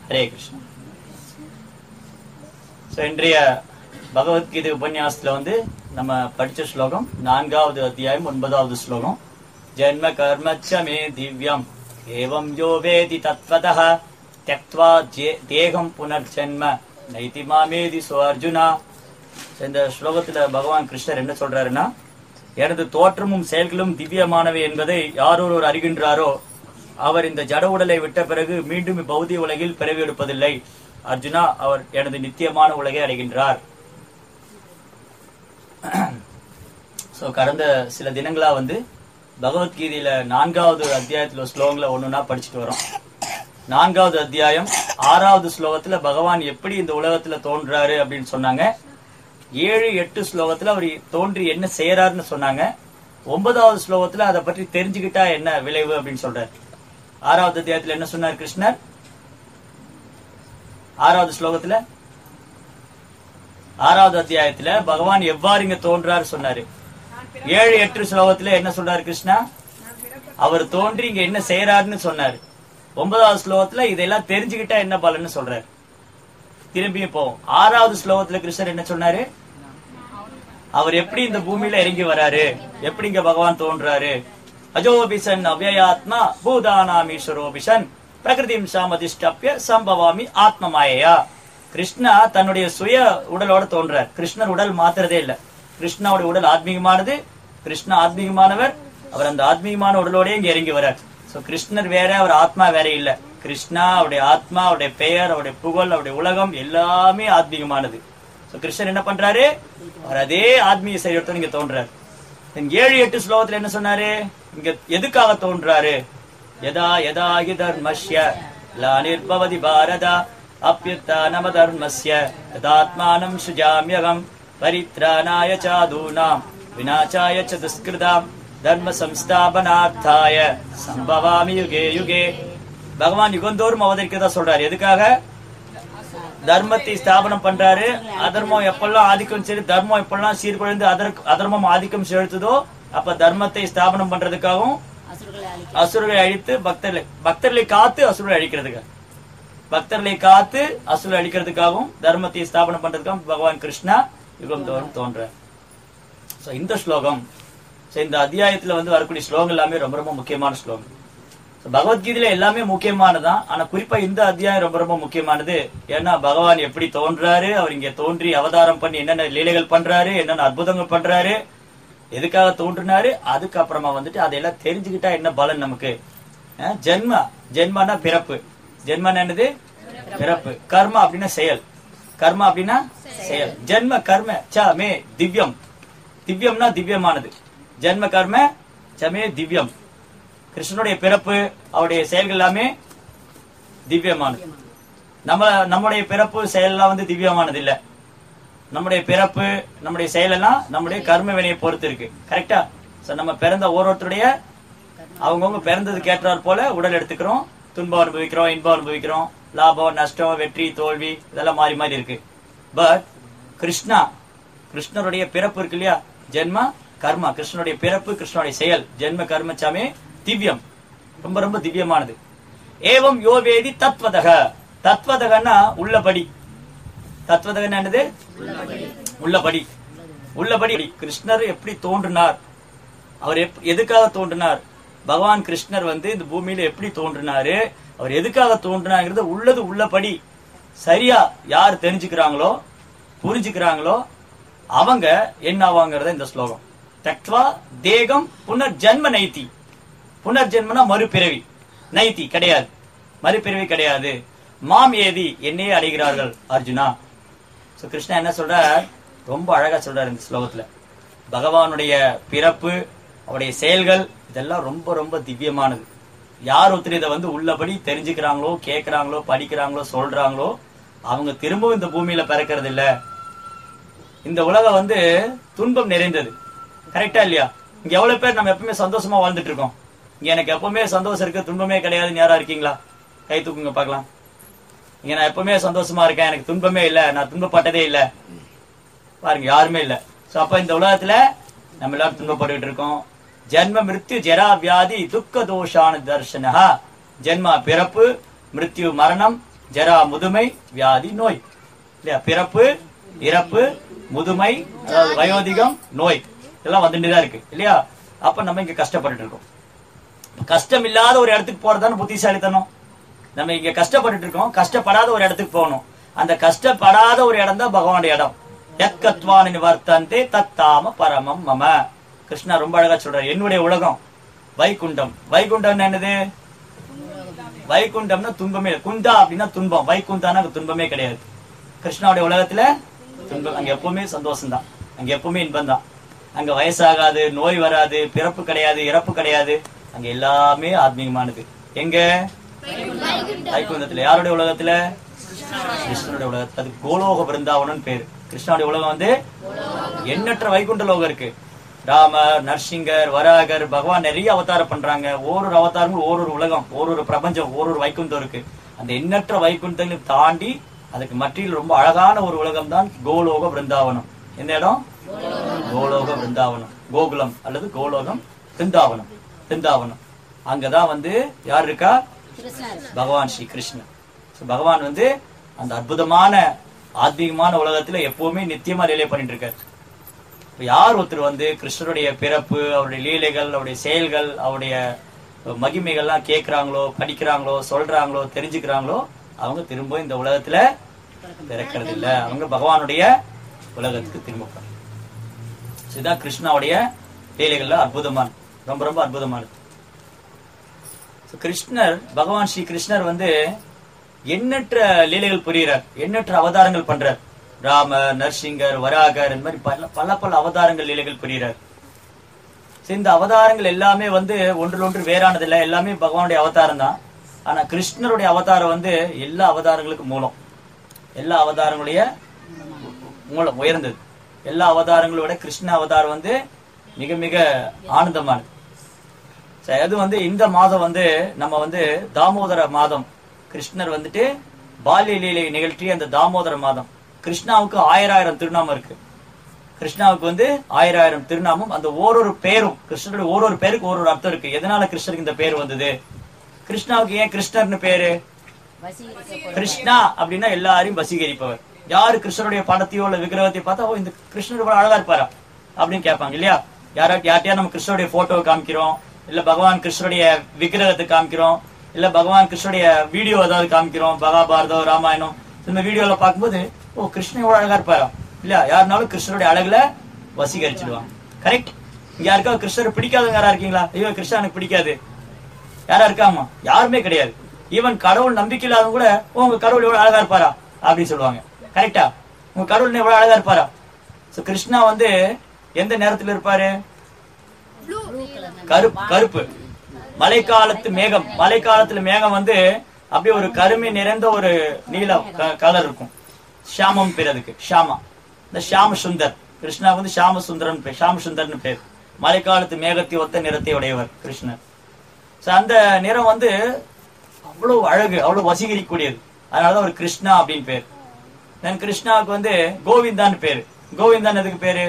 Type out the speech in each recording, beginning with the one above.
Hare Krishna so இன்றைய பகவத்கீதை உபன்யாசத்துல வந்து நம்ம படிச்ச ஸ்லோகம் நான்காவது அத்தியாயம் ஒன்பதாவது ஸ்லோகம் ஜென்ம கர்மச்ச மே திவ்யம் ஏவம் யோ வேதி தத்வதः त्यक्त्वा ஜே- தேகம் புனர்ஜென்ம நைதி மாமேதி சோ அர்ஜுனா So, இந்த ஸ்லோகத்துல பகவான் கிருஷ்ணர் என்ன சொல்றாருன்னா எனது தோற்றமும் செயல்களும் திவ்யமானவை என்பதை யாரொருவர் அறிகின்றாரோ அவர் இந்த ஜட உடலை விட்ட பிறகு மீண்டும் பௌதிக உலகில் பிறவி எடுப்பதில்லை அர்ஜுனா அவர் எனது நித்தியமான உலகை அடைகின்றார் சோ கடந்த சில தினங்களா வந்து பகவத்கீதையில நான்காவது அத்தியாயத்துல ஸ்லோகங்களை ஒண்ணுன்னா படிச்சுட்டு வரோம் நான்காவது அத்தியாயம் ஆறாவது ஸ்லோகத்துல பகவான் எப்படி இந்த உலகத்துல தோன்றாரு அப்படின்னு சொன்னாங்க ஏழு எட்டு ஸ்லோகத்துல அவர் தோன்றி என்ன செய்யறாருன்னு சொன்னாங்க ஒன்பதாவது ஸ்லோகத்துல அதை பற்றி தெரிஞ்சுக்கிட்டா என்ன விளைவு அப்படின்னு சொல்றாரு ஆறாவது அத்தியாயத்துல என்ன சொன்னார் கிருஷ்ணர் ஆறாவது ஸ்லோகத்துல ஆறாவது அத்தியாயத்துல பகவான் எவ்வாறு இங்க தோன்றாரு சொன்னாரு ஏழு எட்டு ஸ்லோகத்துல என்ன சொல்றாரு கிருஷ்ணா அவர் தோன்றி இங்க என்ன செய்யறாருன்னு சொன்னாரு ஒன்பதாவது ஸ்லோகத்துல இதெல்லாம் தெரிஞ்சுக்கிட்டா என்ன பலன்னு சொல்றாரு திரும்பியும் போவோம் ஆறாவது ஸ்லோகத்துல கிருஷ்ணர் என்ன சொன்னாரு அவர் எப்படி இந்த பூமியில இறங்கி வராரு எப்படி இங்க பகவான் தோன்றாரு அஜோபிசன் அவ்யயாத்மா பூதானாமீஸ்வரோபிசன் பிரகிருதிம் சாமதிஷ்டப்பிய சம்பவாமி ஆத்மமாயையா கிருஷ்ணா தன்னுடைய சுய உடலோட தோன்றார் கிருஷ்ணர் உடல் மாத்துறதே இல்ல கிருஷ்ணாவுடைய உடல் ஆத்மீகமானது கிருஷ்ணா ஆத்மீகமானவர் அவர் அந்த ஆத்மீகமான உடலோடய இங்க இறங்கி வரார் சோ கிருஷ்ணர் வேற அவர் ஆத்மா வேற இல்ல கிருஷ்ணா அவருடைய ஆத்மா அவருடைய பெயர் அவருடைய புகழ் அவருடைய உலகம் எல்லாமே ஆத்மீகமானது சோ கிருஷ்ணர் என்ன பண்றாரு அவர் அதே ஆத்மீக சரீரத்தோட இங்க தோன்றாரு இந்த ஏழு எட்டு ஸ்லோகத்துல என்ன சொன்னாரு இங்க எதுக்காக தோன்றாரு யதா யதா ஹி தர்மஸ்ய லானிர்பவதி பாரதா அப்யுத்தானம தர்மஸ்ய ததாத்மானம் சுஜாமியகம் பரித்ராணாய சாதூனாம் விநாசாய ச துஷ்கிருதாம் தர்ம சம்ஸ்தாபனார்த்தாய சம்பவாமி யுகே யுகே பகவான் யுகந்தோறும் அவதரிக்கதா சொல்றாரு எதுக்காக தர்மத்தை ஸ்தாபனம் பண்றாரு அதர்மம் எப்பெல்லாம் ஆதிக்கம் சரி தர்மம் எப்பெல்லாம் சீர்குலைந்து அதற்கு அதர்மம் ஆதிக்கம் செலுத்துதோ அப்ப தர்மத்தை ஸ்தாபனம் பண்றதுக்காகவும் அசுரர்களை அழிக்க அசுரர்களை அழித்து பக்தர்களை பக்தர்களை காத்து அசுரர்களை அழிக்கிறதுக்காக பக்தர்களை காத்து அசுரர்களை அழிக்கிறதுக்காகவும் தர்மத்தை ஸ்தாபனம் பண்றதுக்காகவும் பகவான் கிருஷ்ணா யுகம் தோறும் தோன்ற சோ இந்த ஸ்லோகம் சோ இந்த அத்தியாயத்துல வந்து வரக்கூடிய ஸ்லோகம் எல்லாமே ரொம்ப ரொம்ப முக்கியமான ஸ்லோகம் So, பகவத்கீதையில எல்லாமே முக்கியமானதான் ஆனா குறிப்பா இந்த அத்தியாயம் ரொம்ப ரொம்ப முக்கியமானது ஏன்னா பகவான் எப்படி தோன்றாரு அவர் இங்க தோன்றி அவதாரம் பண்ணி என்னென்ன லீலைகள் பண்றாரு என்னென்ன அற்புதங்கள் பண்றாரு எதுக்காக தோன்றினாரு அதுக்கப்புறமா வந்துட்டு அதையெல்லாம் தெரிஞ்சுக்கிட்டா என்ன பலன் நமக்கு அஹ், ஜென்ம ஜென்மனா பிறப்பு ஜென்மனா என்னது பிறப்பு கர்மா அப்படின்னா செயல் கர்மா அப்படின்னா செயல் ஜென்ம கர்ம ச மே திவ்யம் திவ்யம்னா திவ்யமானது ஜென்ம கர்ம சமே திவ்யம் கிருஷ்ணனுடைய பிறப்பு அவருடைய செயல்கள் எல்லாமே திவ்யமானது நம்ம நம்முடைய பிறப்பு செயல்லாம் வந்து திவ்யமானது இல்ல நம்முடைய பிறப்பு நம்முடைய செயலெல்லாம் நம்முடைய கர்ம வினையை பொறுத்து இருக்கு கரெக்டா சோ நம்ம பிறந்த ஒவ்வொருத்தருடைய அவங்கவுங்க பிறந்ததுக்கு ஏற்றாற் போல உடல் எடுத்துக்கிறோம் துன்பம் அனுபவிக்கிறோம் இன்பம் அனுபவிக்கிறோம் லாபம் நஷ்டம் வெற்றி தோல்வி இதெல்லாம் மாறி மாறி இருக்கு பட் கிருஷ்ணா கிருஷ்ணருடைய பிறப்பு இருக்கு இல்லையா ஜென்ம கர்மா கிருஷ்ணனுடைய பிறப்பு கிருஷ்ணனுடைய செயல் ஜென்ம கர்மச்சாமே திவ்யம் ரொம்ப ரொம்ப திவ்யமானது ஏவம் யோ வேதி தத்வதக தத்வதகன்னா உள்ளபடி தத்வதகன்னா என்னது உள்ளபடி உள்ளபடி கிருஷ்ணர் எப்படி தோன்றினார் அவர் எப்- எதுக்காக தோன்றினார் பகவான் கிருஷ்ணர் வந்து இந்த பூமியில எப்படி தோன்றினாரு அவர் எதுக்காக தோன்றினாங்கிறது உள்ளது உள்ளபடி சரியா யார் தெரிஞ்சுக்கிறாங்களோ புரிஞ்சுக்கிறாங்களோ அவங்க என்ன ஆவாங்கிறத இந்த ஸ்லோகம் தக்வா தேகம் புனர்ஜன்ம நைத்தி புனர்ஜென்மனா மறுபிறவி நைத்தி கிடையாது மறுபிறவி கிடையாது மாம் ஏதி என்னையே அடைகிறார்கள் அர்ஜுனா சோ கிருஷ்ணா என்ன சொல்றார் ரொம்ப அழகா சொல்றாரு இந்த ஸ்லோகத்துல பகவானுடைய பிறப்பு அவருடைய செயல்கள் இதெல்லாம் ரொம்ப ரொம்ப திவ்யமானது யார் ஒருத்தர் இதை வந்து உள்ளபடி தெரிஞ்சுக்கிறாங்களோ கேட்கறாங்களோ படிக்கிறாங்களோ சொல்றாங்களோ அவங்க திரும்பவும் இந்த பூமியில பிறக்கிறது இல்ல இந்த உலகம் வந்து துன்பம் நிறைந்தது கரெக்டா இல்லையா இங்க எவ்வளவு பேர் நம்ம எப்பவுமே சந்தோஷமா வாழ்ந்துட்டு இருக்கோம் இங்க எனக்கு எப்பவுமே சந்தோஷம் இருக்கு துன்பமே கிடையாதுன்னு யாரா இருக்கீங்களா கை தூக்குங்க பார்க்கலாம் இங்க நான் எப்பவுமே சந்தோஷமா இருக்கேன் எனக்கு துன்பமே இல்ல நான் துன்பப்பட்டதே இல்ல பாருங்க யாருமே இல்ல சோ அப்ப இந்த உலகத்துல நம்ம எல்லாரும் துன்பப்பட்டுட்டு இருக்கோம் ஜென்ம மிருத்யு ஜரா வியாதி துக்க தோஷான தர்ஷனஹா ஜென்ம பிறப்பு மிருத்யு மரணம் ஜரா முதுமை வியாதி நோய் இல்லையா பிறப்பு இறப்பு முதுமை அதாவது வயோதிகம் நோய் இதெல்லாம் வந்துட்டு தான் இருக்கு இல்லையா அப்ப நம்ம இங்க கஷ்டப்பட்டுட்டு இருக்கோம் கஷ்டம் இல்லாத ஒரு இடத்துக்கு போறதுதானே புத்திசாலித்தனம் நம்ம இங்க கஷ்டப்பட்டுட்டு இருக்கோம் கஷ்டப்படாத ஒரு இடத்துக்கு போகணும் அந்த கஷ்டப்படாத ஒரு இடம் தான் பகவானுடைய இடம் எக்கத்வான நிவர்த்தந்தே தத்தாம பரமம் மம கிருஷ்ணா ரொம்ப அழகா சொல்றாரு என்னுடைய உலகம் வைகுண்டம் வைகுண்டம் என்னது வைகுண்டம்னா துன்பமே இல்லை. குண்டா அப்படின்னா துன்பம் வைகுண்டானா அங்க துன்பமே கிடையாது கிருஷ்ணாவுடைய உலகத்துல துன்பம் அங்க எப்பவுமே சந்தோஷம் தான் அங்க எப்பவுமே இன்பம் தான் அங்க வயசாகாது நோய் வராது பிறப்பு கிடையாது இறப்பு கிடையாது அங்க எல்லாமே ஆத்மீகமானது எங்க வைகுண்டத்துல யாருடைய உலகத்துல கிருஷ்ணனுடைய உலகத்துல அது கோலோக பிருந்தாவனம் பேரு கிருஷ்ணனுடைய உலகம் வந்து எண்ணற்ற வைகுண்ட லோகம் இருக்கு ராமர் நரசிங்கர் வராகர் பகவான் நிறைய அவதாரம் பண்றாங்க ஓரொரு அவதாரமும் ஓரொரு உலகம் ஓரொரு பிரபஞ்சம் ஓரொரு வைகுண்டம் இருக்கு அந்த எண்ணற்ற வைகுண்டங்களை தாண்டி அதுக்கு மற்றியில் ரொம்ப அழகான ஒரு உலகம் தான் கோலோக பிருந்தாவனம் எந்த இடம் கோலோக பிருந்தாவனம் கோகுலம் அல்லது கோலோகம் பிருந்தாவனம் பிருந்தாவனம் அங்கதான் வந்து யார் இருக்கா பகவான் ஸ்ரீ கிருஷ்ணன் So, பகவான் வந்து அந்த அற்புதமான ஆத்மீகமான உலகத்துல எப்பவுமே நித்தியமா லீலை பண்ணிட்டு இருக்காரு இப்ப யார் ஒருத்தர் வந்து கிருஷ்ணருடைய பிறப்பு அவருடைய லீலைகள் அவருடைய செயல்கள் அவருடைய மகிமைகள்லாம் கேட்கறாங்களோ படிக்கிறாங்களோ சொல்றாங்களோ தெரிஞ்சுக்கிறாங்களோ அவங்க திரும்ப இந்த உலகத்துல பிறக்கிறது இல்ல அவங்க பகவானுடைய உலகத்துக்கு திரும்ப போறாங்க. So, இதுதான் கிருஷ்ணாவுடைய லீலைகள்ல அற்புதமான ரொம்ப ரொம்ப அற்புதமானது So, கிருஷ்ணர் பகவான் ஸ்ரீ கிருஷ்ணர் வந்து எண்ணற்ற லீலைகள் புரிகிறார் எண்ணற்ற அவதாரங்கள் பண்றார் ராமர் நரசிங்கர் வராகர் இந்த மாதிரி பல பல பல அவதாரங்கள் லீலைகள் புரிகிறார் So, இந்த அவதாரங்கள் எல்லாமே வந்து ஒன்றில் ஒன்று வேறானது இல்ல எல்லாமே பகவானுடைய அவதாரம் தான் ஆனா கிருஷ்ணருடைய அவதாரம் வந்து எல்லா அவதாரங்களுக்கும் மூலம் எல்லா அவதாரங்களுடைய மூலம் உயர்ந்தது எல்லா அவதாரங்களோட கிருஷ்ண அவதாரம் வந்து மிக மிக ஆனந்தமானது சரி, அது வந்து இந்த மாதம் வந்து நம்ம வந்து தாமோதர மாதம் கிருஷ்ணர் வந்துட்டு பால்ய லீலை நிகழ்ச்சி அந்த தாமோதர மாதம் கிருஷ்ணாவுக்கு ஆயிரம் ஆயிரம் திருநாமம் இருக்கு கிருஷ்ணாவுக்கு வந்து ஆயிரம் ஆயிரம் திருநாமம் அந்த ஓரொரு பேரும் கிருஷ்ணருடைய ஓரொரு பேருக்கு ஒரு ஒரு அர்த்தம் இருக்கு எதனால கிருஷ்ணருக்கு இந்த பேர் வந்தது கிருஷ்ணாவுக்கு ஏன் கிருஷ்ணர்னு பேரு கிருஷ்ணா அப்படின்னா எல்லாரையும் வசீகரிப்பவர் யாரு கிருஷ்ணருடைய படத்தையோ இல்ல விக்கிரகத்தையோ பார்த்தா ஓ இந்த கிருஷ்ணர் இவ்வளவு அழகா இருப்பாரா அப்படின்னு கேட்பாங்க இல்லையா யாரா யார்ட்டையா நம்ம கிருஷ்ணருடைய போட்டோவை காமிக்கிறோம் இல்ல பகவான் கிருஷ்ணருடைய விக்கிரகத்தை காமிக்கிறோம் இல்ல பகவான் கிருஷ்ணருடைய வீடியோ ஏதாவது காமிக்கிறோம் மகாபாரதம் ராமாயணம் இந்த வீடியோல பார்க்கும்போது ஓ கிருஷ்ணன் இவ்வளவு அழகா இருப்பாரா இல்லையா யாருனாலும் கிருஷ்ணருடைய அழகுல வசீகரிச்சிடுவாங்க கரெக்ட் இங்க யாருக்காவது கிருஷ்ணர் பிடிக்காதவங்க யாரா இருக்கீங்களா ஐயோ கிருஷ்ணா எனக்கு பிடிக்காது யாரா இருக்காமா யாருமே கிடையாது ஈவன் கடவுள் நம்பிக்கை இல்லாதவங்க கூட "ஓ, உங்க கடவுள் எவ்வளவு அழகா இருப்பாரா அப்படின்னு சொல்லுவாங்க கரெக்டா உங்க கடவுள் எவ்வளவு அழகா இருப்பாரா சோ கிருஷ்ணா வந்து எந்த நேரத்துல இருப்பாரு கருப்பு கருப்பு மழைக்காலத்து மேகம் மழைக்காலத்துல மேகம் வந்து அப்படியே ஒரு கருமை நிறைந்த ஒரு நீலம் கலர் இருக்கும் ஷாமம் பேர் அதுக்கு ஷாமா இந்த ஷாம சுந்தர் கிருஷ்ணா வந்து ஷாம சுந்தரன் பேர் ஷாம சுந்தர்னு பேர் மழைக்காலத்து மேகத்தை ஒத்த நிறத்தை உடையவர் கிருஷ்ணர் So, அந்த நிறம் வந்து அவ்வளவு அழகு அவ்வளவு வசீகரிக்கக்கூடியது அதனாலதான் ஒரு கிருஷ்ணா அப்படின்னு பேர் தென் கிருஷ்ணாவுக்கு வந்து கோவிந்தான்னு பேரு கோவிந்தான் எதுக்கு பேரு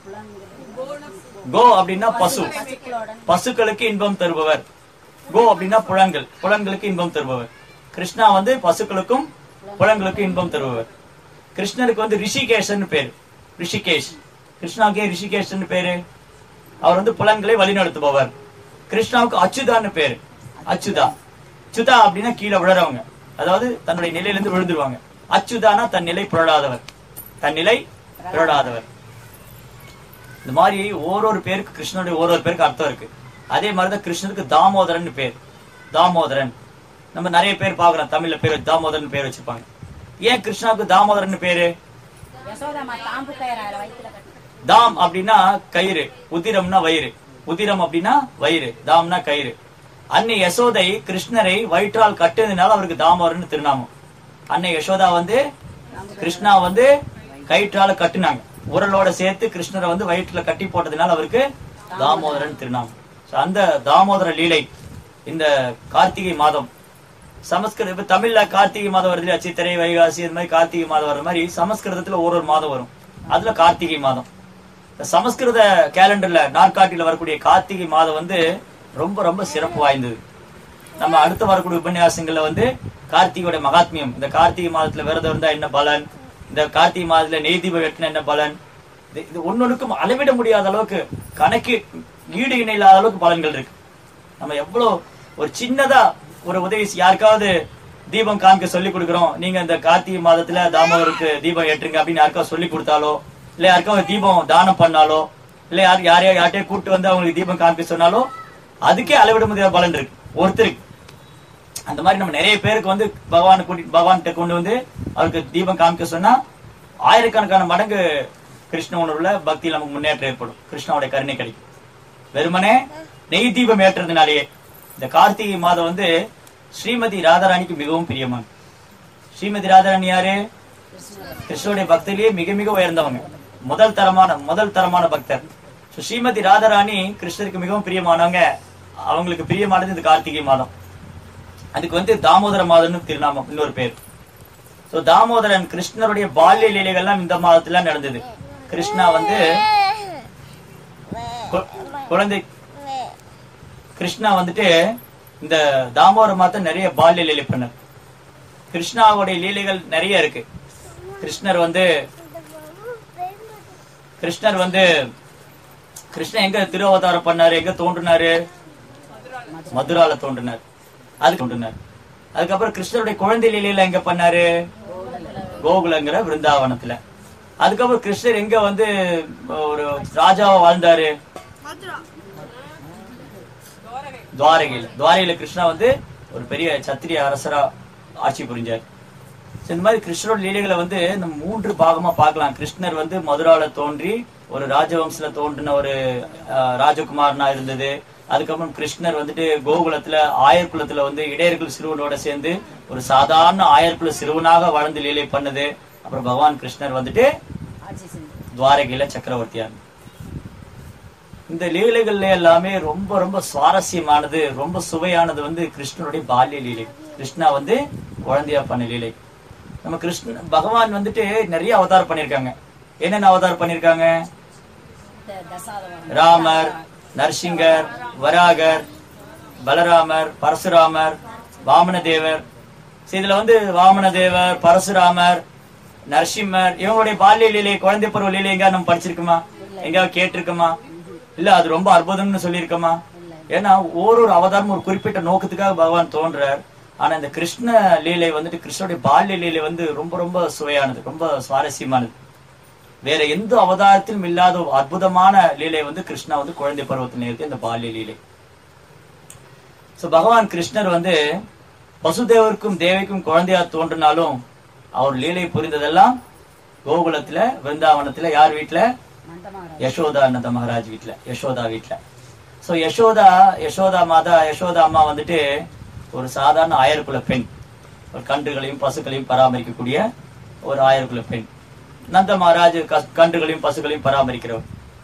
கோ அப்படின்னா பசு பசுக்களுக்கு இன்பம் தருபவர் கோ அப்படின்னா புலன்கள் புலன்களுக்கு இன்பம் தருபவர் கிருஷ்ணா வந்து பசுக்களுக்கும் புலன்களுக்கும் இன்பம் தருபவர் கிருஷ்ணருக்கு வந்து ரிஷிகேஷன் பேரு ரிஷிகேஷ் கிருஷ்ணாவுக்கு ஏன் ரிஷிகேஷன் பேரு அவர் வந்து புலன்களை வழிநடத்துபவர் கிருஷ்ணாவுக்கு அச்சுதான்னு பேரு அச்சுதா சுதா அப்படின்னா கீழே விழறவங்க அதாவது தன்னுடைய நிலையிலிருந்து விழுந்துருவாங்க அச்சுதானா தன் நிலை புரளாதவர் தன் நிலை புரளாதவர் இந்த மாதிரி ஓரொரு பேருக்கு கிருஷ்ணனுடைய ஓரொரு பேருக்கு அர்த்தம் இருக்கு அதே மாதிரிதான் கிருஷ்ணருக்கு தாமோதரன் பேர் தாமோதரன் நம்ம நிறைய பேர் பாக்குறோம் தமிழ்ல பேர் வச்சு தாமோதரன் பேர் வச்சிருப்பாங்க ஏன் கிருஷ்ணாவுக்கு தாமோதரன் பேரு யசோதாமா தாம்பு கயிறு அதுல வயித்துல கட்டி தாம் அப்படின்னா கயிறு உதிரம்னா வயிறு உதிரம் அப்படின்னா வயிறு தாம்னா கயிறு அன்னை யசோதை கிருஷ்ணரை வயிற்றால் கட்டுனதுனால அவருக்கு தாமோதரன் திருநாமம் அன்னை யசோதா வந்து கிருஷ்ணா வந்து கயிற்றால கட்டுனாங்க உரலோட சேர்த்து கிருஷ்ணரை வந்து வயிற்றுல கட்டி போட்டதுனால அவருக்கு தாமோதரன் திருநாமம் So, அந்த தாமோதர லீலை இந்த கார்த்திகை மாதம் சமஸ்கிருத இப்ப தமிழ்ல கார்த்திகை மாதம் வருது இல்லையா சித்திரை வைகாசி இந்த மாதிரி கார்த்திகை மாதம் வர்ற மாதிரி சமஸ்கிருதத்துல ஒரு ஒரு மாதம் வரும் அதுல கார்த்திகை மாதம் இந்த சமஸ்கிருத கேலண்டர்ல நாற்காட்டியில வரக்கூடிய கார்த்திகை மாதம் வந்து ரொம்ப ரொம்ப சிறப்பு வாய்ந்தது நம்ம அடுத்து வரக்கூடிய உபன்யாசங்கள்ல வந்து கார்த்திகையோட மகாத்மியம் இந்த கார்த்திகை மாதத்துல விரதம் இருந்தா என்ன பலன் இந்த கார்த்திகை மாதத்துல நெய் தீபம் வெட்டினா என்ன பலன் இது- இது ஒன்னொன்னுக்கும் அளவிட முடியாத அளவுக்கு கணக்கு ஈடு இணை இல்லாத அளவுக்கு பலன்கள் இருக்கு நம்ம எவ்வளவு ஒரு சின்னதா ஒரு உதவி செய்- யாருக்காவது தீபம் காமிக்க சொல்லி கொடுக்குறோம் நீங்க இந்த கார்த்திகை மாதத்துல தாமோதருக்கு தீபம் ஏற்றுங்க அப்படின்னு யாருக்காவது சொல்லி கொடுத்தாலோ இல்ல யாருக்காவது தீபம் தானம் பண்ணாலோ இல்ல யார் யாரையோ யார்ட்டையோ கூட்டு வந்து அவங்களுக்கு தீபம் காமிக்க சொன்னாலோ அதுக்கே அளவிட முடியாத பலன் இருக்கு ஒருத்தருக்கு அந்த மாதிரி நம்ம நிறைய பேருக்கு வந்து பகவானை கூட்டி பகவான்கிட்ட கொண்டு வந்து அவருக்கு தீபம் காமிக்க சொன்னா ஆயிரக்கணக்கான மடங்கு கிருஷ்ண உணர்வுல பக்தியில் நமக்கு முன்னேற்றம் ஏற்படும் கிருஷ்ணாவுடைய கருணை கிடைக்கும் வெறுமனே நெய் தீபம் ஏற்றுறதுனாலேயே இந்த கார்த்திகை மாதம் வந்து ஸ்ரீமதி ராதாராணிக்கு மிகவும் பிரியமான ஸ்ரீமதி ராதாராணி யாரு கிருஷ்ணனுடைய பக்திலேயே மிக மிக உயர்ந்தவங்க முதல் தரமான முதல் தரமான பக்தர் So, ஸ்ரீமதி ராதாராணி கிருஷ்ணருக்கு மிகவும் பிரியமானவங்க அவங்களுக்கு பிரியமானது இந்த கார்த்திகை மாதம் அதுக்கு வந்து தாமோதர மாதம்னு திருநாமம் இன்னொரு பேர் சோ தாமோதரன் கிருஷ்ணருடைய பால்ய லீலைகள்லாம் இந்த மாதத்துல நடந்தது கிருஷ்ணா வந்து கு- குழந்தை கிருஷ்ணா வந்துட்டு இந்த தாமோதர மாதம் நிறைய பால்ய லீலை பண்ணார் கிருஷ்ணாவுடைய லீலைகள் நிறைய இருக்கு கிருஷ்ணர் வந்து கிருஷ்ணர் வந்து கிருஷ்ணன் எங்க திருவதாரம் பண்ணாரு எங்க தோன்றினாரு மதுரால தோன்றினார் அது தோன்றினார் அதுக்கப்புறம் கிருஷ்ணருடைய குழந்தை லீலையில எங்க பண்ணாரு கோகுலங்கிற விருந்தாவனத்துல அதுக்கப்புறம் கிருஷ்ணர் எங்க வந்து ஒரு ராஜாவா வாழ்ந்தாரு துவாரகையில துவாரகையில கிருஷ்ணா வந்து ஒரு பெரிய சத்திரிய அரசரா ஆட்சி புரிஞ்சார் So, இந்த மாதிரி கிருஷ்ணரோட லீலைகளை வந்து நம்ம மூன்று பாகமா பார்க்கலாம் கிருஷ்ணர் வந்து மதுரால தோன்றி ஒரு ராஜவம்சல தோன்றின ஒரு அஹ், ராஜகுமாரனா இருந்தது அதுக்கப்புறம் கிருஷ்ணர் வந்துட்டு கோகுலத்துல ஆயர்குலத்துல வந்து இடையர்கள் சிறுவனோட சேர்ந்து ஒரு சாதாரண ஆயர்குல சிறுவனாக வாழ்ந்து லீலை பண்ணது அப்புறம் பகவான் கிருஷ்ணர் வந்துட்டு ஆட்சி செஞ்சு துவாரகையில சக்கரவர்த்தியா இருந்தார். இந்த லீலைகள்ல எல்லாமே ரொம்ப ரொம்ப சுவாரஸ்யமானது ரொம்ப சுவையானது வந்து கிருஷ்ணனுடைய பால்ய லீலை கிருஷ்ணா வந்து குழந்தையா பண்ண லீலை நம்ம கிருஷ்ண பகவான் வந்துட்டு நிறைய அவதாரம் பண்ணிருக்காங்க என்னென்ன அவதாரம் பண்ணிருக்காங்க த- தசாவதாரம். ராமர் நரசிங்கர் வராகர் பலராமர் பரசுராமர் வாமனதேவர் சரி, இதுல வந்து வாமனதேவர் பரசுராமர் நரசிம்மர் இவங்களுடைய பால்ய லீலை குழந்தை பருவ லீலை எங்க நம்ம படிச்சிருக்கோமா எங்கேயாவது கேட்டிருக்கோமா இல்ல அது ரொம்ப அற்புதம்னு சொல்லியிருக்கோமா ஏன்னா ஒரு ஒரு அவதாரம் ஒரு குறிப்பிட்ட நோக்கத்துக்காக பகவான் தோன்றார் ஆனா இந்த கிருஷ்ண லீலை வந்துட்டு கிருஷ்ணனுடைய பால்ய லீலை வந்து ரொம்ப ரொம்ப சுவையானது ரொம்ப சுவாரஸ்யமானது வேற எந்த அவதாரத்திலும் இல்லாத ஒரு அற்புதமான லீலை வந்து கிருஷ்ணா வந்து குழந்தை பருவத்தில் இருக்கு இந்த பால்ய லீலை சோ பகவான் கிருஷ்ணர் வந்து வசுதேவருக்கும் தேவிக்கும் குழந்தையா தோன்றினாலும் அவர் லீலை புரிந்ததெல்லாம் கோகுலத்துல விருந்தாவனத்துல யார் வீட்டுல நந்தமகாராஜ். யசோதா நந்த மகாராஜ் வீட்டுல யசோதா வீட்டுல சோ யசோதா யசோதா மாதா யசோதா அம்மா வந்துட்டு ஒரு சாதாரண ஆயர்குல பெண் ஒரு கன்றுகளையும் பசுக்களையும் பராமரிக்கக்கூடிய ஒரு ஆயர்குல பெண் நந்த மகாராஜ் கஸ்- கன்றுகளையும் பசுக்களையும் பராமரிக்கிறவர்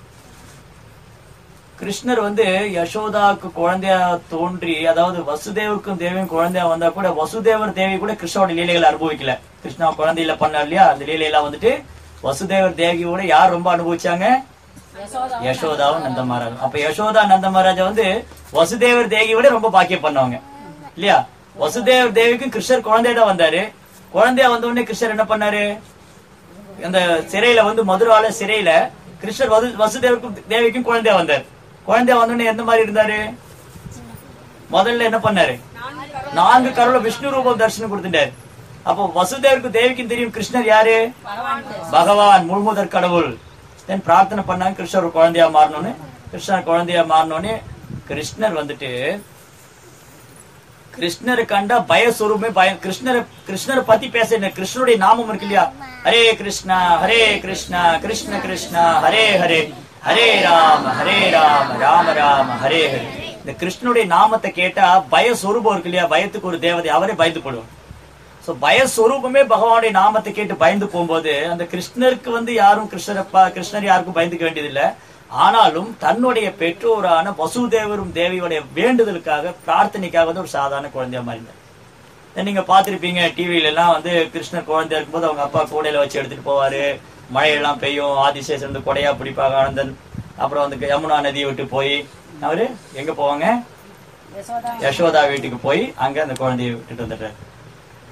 கிருஷ்ணர் வந்து யசோதாவுக்கு குழந்தையா தோன்றி அதாவது வசுதேவருக்கும் தேவியும் குழந்தையா வந்தா கூட வசுதேவர் தேவி கூட கிருஷ்ணோட லீலைகளை அனுபவிக்கல கிருஷ்ணா குழந்தையில பண்ணார் இல்லையா அந்த லீலையெல்லாம் வந்துட்டு வசுதேவர் தேவியோட யார் ரொம்ப அனுபவிச்சாங்க யசோதா யசோதாவும் நந்த மகாராஜ் அப்ப யசோதா நந்த மகாராஜா வந்து வசுதேவர் தேவியை விட ரொம்ப பாக்கியம் பண்ணவங்க இல்லையா வசுதேவர் தேவிக்கும் கிருஷ்ணர் குழந்தையா தான் வந்தாரு குழந்தையா வந்த உடனே கிருஷ்ணர் என்ன பண்ணாரு அந்த சிறையில வந்து மதுரால சிறையில கிருஷ்ணர் வசு- வசுதேவருக்கும் தேவிக்கும் குழந்தையா வந்தார் குழந்தையா வந்த உடனே எந்த மாதிரி இருந்தாரு முதல்ல என்ன பண்ணாரு நான்கு கருள விஷ்ணு ரூபம் தரிசனம் கொடுத்துட்டாரு அப்போ வசுதேவருக்கும் தேவிக்கும் தெரியும் கிருஷ்ணர் யாரு பகவான் முழுமுதற் கடவுள் தென் பிரார்த்தனை பண்ணாங்க கிருஷ்ணர் ஒரு குழந்தையா மாறணும்னு கிருஷ்ணர் குழந்தையா மாறணும்னு கிருஷ்ணர் வந்துட்டு கிருஷ்ணரை கண்டா பயஸ்வரூபமே பயம் கிருஷ்ணரை கிருஷ்ணரை பத்தி பேச கிருஷ்ணருடைய நாமம் இருக்கு இல்லையா ஹரே கிருஷ்ணா ஹரே கிருஷ்ணா கிருஷ்ண கிருஷ்ணா ஹரே ஹரே ஹரே ராம ஹரே ராம ராம ராம ஹரே ஹரே இந்த கிருஷ்ணனுடைய நாமத்தை கேட்டா பயஸ்வரூபம் இருக்கு இல்லையா பயத்துக்கு ஒரு தேவதை அவரே பயந்து போடுவார் சோ பயஸ்வரூபமே பகவானுடைய நாமத்தை கேட்டு பயந்து போகும்போது அந்த கிருஷ்ணருக்கு வந்து யாரும் கிருஷ்ணரப்பா கிருஷ்ணர் யாருக்கும் பயந்துக்க வேண்டியதில்லை ஆனாலும் தன்னுடைய பெற்றோரான வசுதேவரும் தேவியுடைய வேண்டுதலுக்காக பிரார்த்தனைக்காக வந்து ஒரு சாதாரண குழந்தையா மாறினார் இதை நீங்க பார்த்திருப்பீங்க டிவில எல்லாம் வந்து கிருஷ்ணர் குழந்தையா இருக்கும்போது அவங்க அப்பா கூடையில வச்சு எடுத்துட்டு போவாரு மழையெல்லாம் பெய்யும் ஆதிசேஷன் வந்து கொடையா பிடிப்பாங்க ஆனந்தன் அப்புறம் வந்து யமுனா நதியை விட்டு போய் அவரு எங்க போவாங்க யசோதா யசோதா வீட்டுக்கு போய் அங்க அந்த குழந்தையை விட்டுட்டு வந்துட்டாரு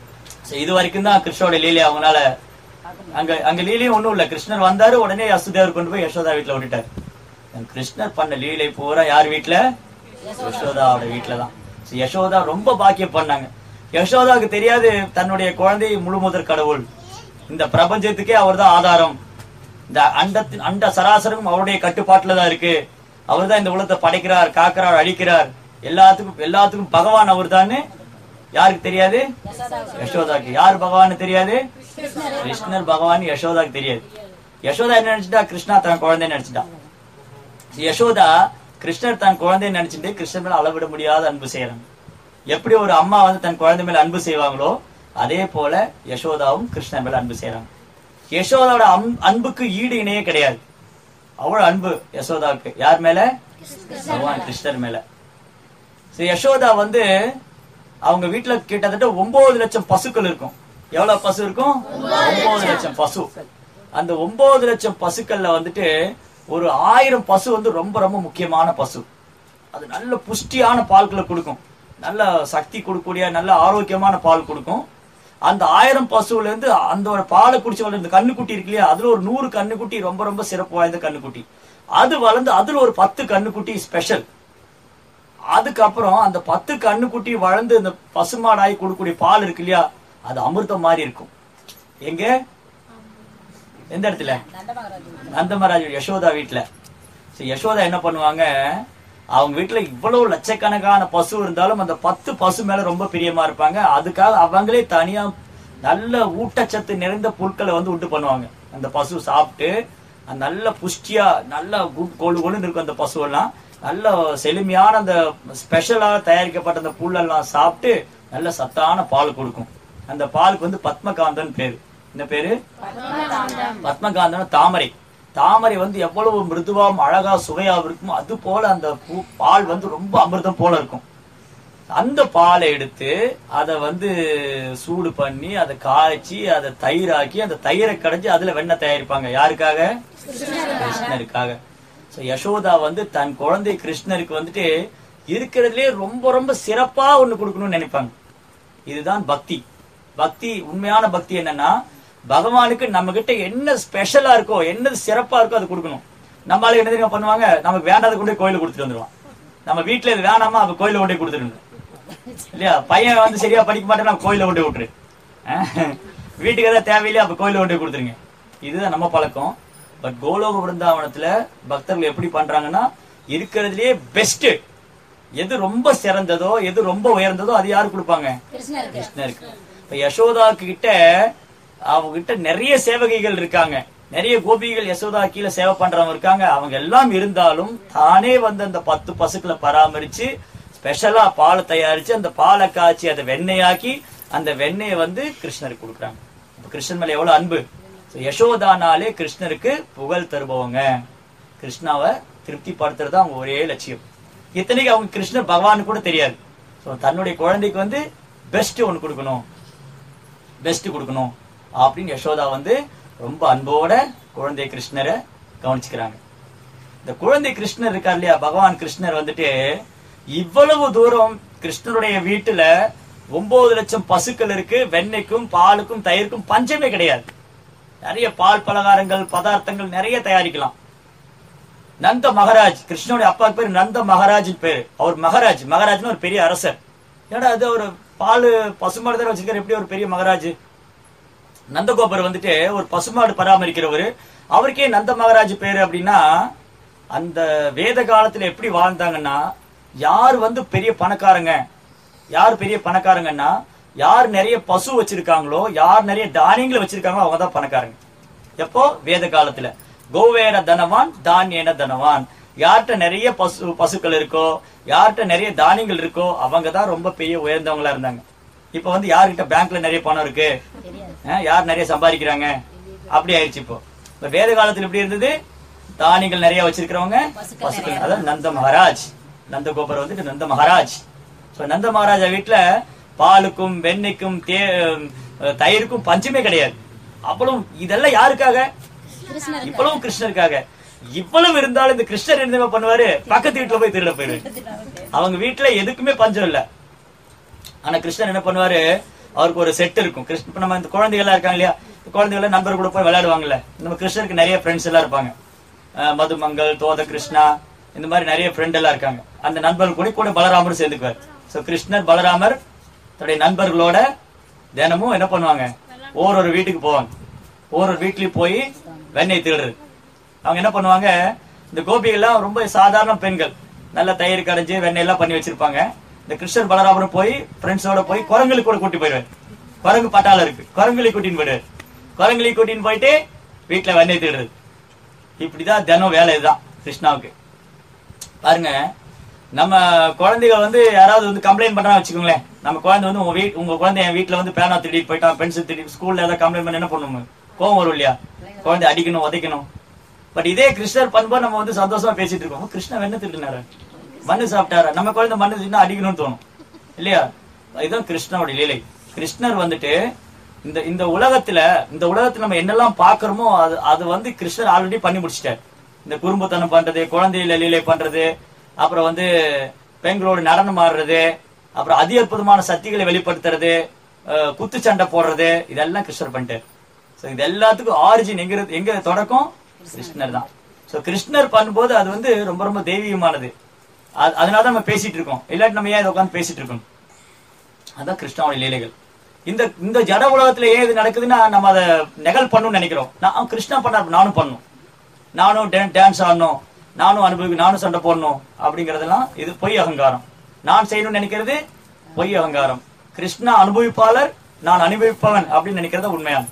So, இது வரைக்கும் தான் கிருஷ்ணோட லீலை அவங்களால அங்க அங்க லீலையும் ஒண்ணும் இல்ல கிருஷ்ணர் வந்தாரு உடனே யசுதேவர் கொண்டு போய் யசோதா வீட்டுல விட்டுட்டாரு அந்த கிருஷ்ணர் பண்ண லீலை பூரா யார் வீட்டுல யசோதாவோட வீட்டுல தான் So, யசோதா ரொம்ப பாக்கியம் பண்ணாங்க யசோதாவுக்கு தெரியாது தன்னுடைய குழந்தை முழு முதற் கடவுள் இந்த பிரபஞ்சத்துக்கே அவர்தான் ஆதாரம் இந்த அண்டத்தின் அண்ட சராசரம் அவருடைய கட்டுப்பாட்டுல தான் இருக்கு அவர்தான் இந்த உலகத்தை படைக்கிறார் காக்கிறார் அழிக்கிறார் எல்லாத்துக்கும் எல்லாத்துக்கும் பகவான் அவர்தான்னு யாருக்கு தெரியாது யசோதாக்கு யார் பகவான் தெரியாது கிருஷ்ணர் பகவான் யசோதாக்கு தெரியாது யசோதா என்ன நினைச்சிட்டா கிருஷ்ணா தன் குழந்தை நினைச்சிட்டா யசோதா கிருஷ்ணர் தன் குழந்தை நினைச்சிட்டு கிருஷ்ணர் மேல அளவிட முடியாத அன்பு செய்யறாங்க எப்படி ஒரு அம்மா வந்து தன் குழந்தை மேல அன்பு செய்வாங்களோ அதே போல யசோதாவும் கிருஷ்ணர் மேல அன்பு செய்யறாங்க யசோதாவோட அம்- அன்புக்கு ஈடு இணையே கிடையாது அவ்வளவு அன்பு யசோதாவுக்கு யார் மேல பகவான் கிருஷ்ணர் மேல சரி, யசோதா வந்து அவங்க வீட்டுல கிட்டத்தட்ட ஒன்பது லட்சம் பசுக்கள் இருக்கும் எவ்வளவு பசு இருக்கும் ஒன்பது லட்சம் பசு அந்த ஒன்பது லட்சம் பசுக்கள்ல வந்துட்டு ஒரு ஆயிரம் பசு வந்து ரொம்ப ரொம்ப முக்கியமான பசு அது நல்ல புஷ்டியான பால்களை கொடுக்கும் நல்ல சக்தி கொடுக்கக்கூடிய நல்ல ஆரோக்கியமான பால் கொடுக்கும் அந்த ஆயிரம் பசுல இருந்து அந்த ஒரு பாலை குடிச்சு வளர்ந்த கண்ணுக்குட்டி இருக்கு இல்லையா அதுல ஒரு நூறு கண்ணுக்குட்டி ரொம்ப ரொம்ப சிறப்பு வாய்ந்த கண்ணுக்குட்டி அது வளர்ந்து அதுல ஒரு பத்து கண்ணுக்குட்டி ஸ்பெஷல் அதுக்கப்புறம் அந்த பத்து கண்ணுக்குட்டி வளர்ந்து இந்த பசுமாடாய் கொடுக்கக்கூடிய பால் இருக்கு இல்லையா அது அமிர்தம் மாதிரி இருக்கும் எங்க எந்த இடத்துல நந்தமகராஜ் நந்தமராஜ் யசோதா வீட்டுல சரி, யசோதா என்ன பண்ணுவாங்க அவங்க வீட்டுல இவ்வளவு லட்சக்கணக்கான பசு இருந்தாலும் அந்த பத்து பசு மேல ரொம்ப பிரியமா இருப்பாங்க அதுக்காக அவங்களே தனியா நல்ல ஊட்டச்சத்து நிறைந்த புற்களை வந்து உண்டு பண்ணுவாங்க அந்த பசு சாப்பிட்டு அந்த நல்ல புஷ்டியா நல்ல குட் கொழு கொழுன்னு இருக்கும் அந்த பசு எல்லாம் நல்ல செழுமையான அந்த ஸ்பெஷலா தயாரிக்கப்பட்ட அந்த புல்லெல்லாம் சாப்பிட்டு நல்ல சத்தான பால் கொடுக்கும் அந்த பாலுக்கு வந்து பத்மகாந்தன் பேரு என்ன பேரு பத்மகாந்தம் தாமரை தாமரை வந்து எவ்வளவு மிருதுவாம் அழகா சுவையா இருக்குமோ அது போல அந்த பூ பால் வந்து ரொம்ப அமிர்தம் போல இருக்கும் அந்த பாலை எடுத்து அதை வந்து சூடு பண்ணி அதை காய்ச்சி அதை தயிராக்கி அந்த தயிரை கடைஞ்சி அதுல வெண்ணெய் தயாரிப்பாங்க யாருக்காக கிருஷ்ணருக்காக சோ யசோதா வந்து தன் குழந்தை கிருஷ்ணருக்கு வந்துட்டு இருக்கிறதுலே ரொம்ப ரொம்ப சிறப்பா ஒண்ணு கொடுக்கணும்னு நினைப்பாங்க இதுதான் பக்தி பக்தி உண்மையான பக்தி என்னன்னா பகவானுக்கு நம்ம கிட்ட என்ன ஸ்பெஷலா இருக்கோ என்னது சிறப்பா இருக்கோ அது கொடுக்கணும் நம்ம ஆளுங்க என்ன தெரியுமா பண்ணுவாங்க நமக்கு வேண்டாத கொண்டு போய் கோயில கொடுத்துட்டு வந்துருவான் நம்ம வீட்டுல இது வேணாமா அப்ப கோயில கொண்டு போய் கொடுத்துருங்க இல்லையா பையன் வந்து சரியா படிக்க மாட்டேன் நம்ம கோயில கொண்டு போய் விட்டுரு அஹ், வீட்டுக்கு ஏதாவது தேவையில்லையா அப்ப கோயில கொண்டு போய் கொடுத்துருங்க இதுதான் நம்ம பழக்கம் பட் கோலோக விருந்தாவனத்துல பக்தர்கள் எப்படி பண்றாங்கன்னா இருக்கிறதுலயே பெஸ்ட் எது ரொம்ப சிறந்ததோ எது ரொம்ப உயர்ந்ததோ அது யாரு கொடுப்பாங்க கிருஷ்ணருக்கு கிருஷ்ணருக்கு இப்ப யசோதா கிட்ட அவங்க கிட்ட நிறைய சேவகைகள் இருக்காங்க நிறைய கோபிகள் யசோதா கீழே சேவை பண்றவங்க இருக்காங்க அவங்க எல்லாம் இருந்தாலும் தானே வந்து அந்த பத்து பசுக்களை பராமரிச்சு ஸ்பெஷலா பாலை தயாரிச்சு அந்த பாலை காய்ச்சி அதை வெண்ணெயாக்கி அந்த வெண்ணெயை வந்து கிருஷ்ணருக்கு கொடுக்குறாங்க அப்ப கிருஷ்ணன் மேல எவ்வளவு அன்பு So, யசோதானாலே கிருஷ்ணருக்கு புகழ் தருபவங்க கிருஷ்ணாவை திருப்திப்படுத்துறது அவங்க ஒரே லட்சியம் இத்தனைக்கு அவங்க கிருஷ்ணர் பகவான் கூட தெரியாது ஸோ தன்னுடைய குழந்தைக்கு வந்து பெஸ்ட் ஒன்று கொடுக்கணும் பெஸ்ட் கொடுக்கணும் அப்படின்னு யசோதா வந்து ரொம்ப அன்போட குழந்தை கிருஷ்ணரை கவனிச்சுக்கிறாங்க இந்த குழந்தை கிருஷ்ணர் இருக்கார் இல்லையா பகவான் கிருஷ்ணர் வந்துட்டு இவ்வளவு தூரம் கிருஷ்ணருடைய வீட்டுல ஒன்பது லட்சம் பசுக்கள் இருக்கு வெண்ணெய்க்கும் பாலுக்கும் தயிருக்கும் பஞ்சமே கிடையாது நிறைய பால் பலகாரங்கள் பதார்த்தங்கள் நிறைய தயாரிக்கலாம் நந்த மகாராஜ் கிருஷ்ணனுடைய அப்பா பேர் நந்த மகாராஜ் பேரு அவர் மகாராஜ் மகாராஜ்னு ஒரு பெரிய அரசர் ஏன்னா அது ஒரு பால் பசுமாடு தானே வச்சிருக்காரு எப்படி ஒரு பெரிய மகாராஜ் நந்தகோபர் வந்துட்டு ஒரு பசுமாடு பராமரிக்கிறவர் அவருக்கே நந்த மகாராஜ் பேரு அப்படின்னா அந்த வேத காலத்துல எப்படி வாழ்ந்தாங்கன்னா யார் வந்து பெரிய பணக்காரங்க யார் பெரிய பணக்காரங்கன்னா யார் நிறைய பசு வச்சிருக்காங்களோ யார் நிறைய தானியங்களை வச்சிருக்காங்களோ அவங்க தான் பணக்காரங்க எப்போ வேத காலத்துல கோவேர தனவான் தானியன தனவான் யார்கிட்ட நிறைய பசு பசுக்கள் இருக்கோ யார்கிட்ட நிறைய தானியங்கள் இருக்கோ அவங்க தான் ரொம்ப பெரிய உயர்ந்தவங்களா இருந்தாங்க இப்ப வந்து யார்கிட்ட பேங்க்ல நிறைய பணம் இருக்கு தெரியாது அஹ், யார் நிறைய சம்பாதிக்கிறாங்க அப்படி ஆயிடுச்சு இப்போ இப்ப வேத காலத்துல எப்படி இருந்தது தானியங்கள் நிறைய வச்சிருக்கிறவங்க பசுக்கள் பசுக்கள் அதாவது நந்த மகாராஜ் நந்த கோபர் வந்துட்டு நந்த மகாராஜ் சோ நந்த மகாராஜா வீட்டுல பாலுக்கும் வெண்ணெய்க்கும் தே அஹ், தயிருக்கும் பஞ்சமே கிடையாது அவ்வளவு இதெல்லாம் யாருக்காக கிருஷ்ணருக்கு இவ்வளவு கிருஷ்ணருக்காக இவ்வளவு இருந்தாலும் இந்த கிருஷ்ணர் என்ன பண்ணுவாரு பக்கத்து வீட்டுல போய் திருட போயிருவாரு அவங்க வீட்டுல எதுக்குமே பஞ்சம் இல்ல ஆனா கிருஷ்ணர் என்ன பண்ணுவாரு அவருக்கு ஒரு செட் இருக்கும் கிருஷ்ண இப்ப நம்ம இந்த குழந்தைகள்லாம் இருக்காங்க இல்லையா இந்த குழந்தைகள நண்பர் கூட போய் விளையாடுவாங்கல்ல நம்ம கிருஷ்ணருக்கு நிறைய ஃப்ரெண்ட்ஸ் எல்லாம் இருப்பாங்க அஹ் மதுமங்கல் தோத கிருஷ்ணா இந்த மாதிரி நிறைய ஃப்ரெண்ட் எல்லாம் இருக்காங்க அந்த நண்பர்கள் கூட கூட பலராமர் சேர்ந்துக்குவார் சோ கிருஷ்ணர் பலராமர் தன்னுடைய நண்பர்களோட தினமும் என்ன பண்ணுவாங்க ஒவ்வொரு வீட்டுக்கு போவாங்க ஒவ்வொரு வீட்லயும் போய் வெண்ணெய் திருடுறது அவங்க என்ன பண்ணுவாங்க இந்த கோபிகள்லாம் ரொம்ப சாதாரண பெண்கள் நல்ல தயிர் கடைஞ்சு வெண்ணெய் எல்லாம் பண்ணி வச்சிருப்பாங்க இந்த கிருஷ்ணர் பலராமரும் போய் ஃப்ரெண்ட்ஸோட போய் குரங்களுக்கு கூட கூட்டி போயிடுவார் குரங்கு பட்டாளம் இருக்கு குரங்குலி கூட்டின்னு போயிடுவார் குரங்குலி கூட்டின்னு போயிட்டு வீட்டுல வெண்ணெய் திருடுறது இப்படிதான் தினம் வேலை இதுதான் கிருஷ்ணாவுக்கு பாருங்க நம்ம குழந்தைகள் வந்து யாராவது வந்து கம்ப்ளைண்ட் பண்றா வச்சுக்கோங்களேன் நம்ம குழந்தை வந்து உங்க வீட் உங்க குழந்தை என் வீட்டுல வந்து பேனா திருடிட்டு போயிட்டான் பென்சில் திருடி ஸ்கூல்ல ஏதாவது கம்ப்ளைண்ட் பண்ண என்ன பண்ணுவோம் கோவம் வரும் இல்லையா குழந்தை அடிக்கணும் உதைக்கணும் பட் இதே கிருஷ்ணர் பண்பு நம்ம வந்து சந்தோஷமா பேசிட்டு இருக்கோம் கிருஷ்ணன் என்ன திருடினாரு மண்ணு சாப்பிட்டாரா நம்ம குழந்தை மண்ணு தின்னா அடிக்கணும்னு தோணும் இல்லையா இதுதான் கிருஷ்ணனோட லீலை கிருஷ்ணர் வந்துட்டு இந்த இந்த உலகத்துல இந்த உலகத்துல நம்ம என்னெல்லாம் பாக்குறோமோ அது அது வந்து கிருஷ்ணர் ஆல்ரெடி பண்ணி முடிச்சிட்டார் இந்த குறும்புத்தனம் பண்றது குழந்தையில லீலை பண்றது அப்புறம் வந்து பெண்களோட நடனம் ஆடுறது அப்புறம் அதி அற்புதமான சக்திகளை வெளிப்படுத்துறது அஹ், குத்துச்சண்டை போடுறது இதெல்லாம் கிருஷ்ணர் பண்ணிட்டார் சோ இது எல்லாத்துக்கும் ஆரிஜின் எங்க இருந்து- எங்க தொடக்கம் கிருஷ்ணர் தான் சோ கிருஷ்ணர் பண்ணும்போது அது வந்து ரொம்ப ரொம்ப தெய்வீகமானது அது- அதனால தான் நம்ம பேசிட்டு இருக்கோம் இல்லாட்டி நம்ம ஏன் இதை உட்காந்து பேசிட்டு இருக்கோம் அதான் கிருஷ்ணாவோட லீலைகள் இந்த இந்த ஜட உலகத்துல ஏன் இது நடக்குதுன்னா நம்ம அதை நெகல் பண்ணணும்னு நினைக்கிறோம் நான் கிருஷ்ணா பண்ணார் நானும் பண்ணும் நானும் டான்ஸ் ஆடணும் நானும் அனுபவி நானும் சண்டை போடணும் அப்படிங்கறதெல்லாம் இது பொய் அகங்காரம் நான் செய்யணும்னு நினைக்கிறது பொய் அகங்காரம் கிருஷ்ணா அனுபவிப்பாளர் நான் அனுபவிப்பவன் அப்படின்னு நினைக்கிறது உண்மையான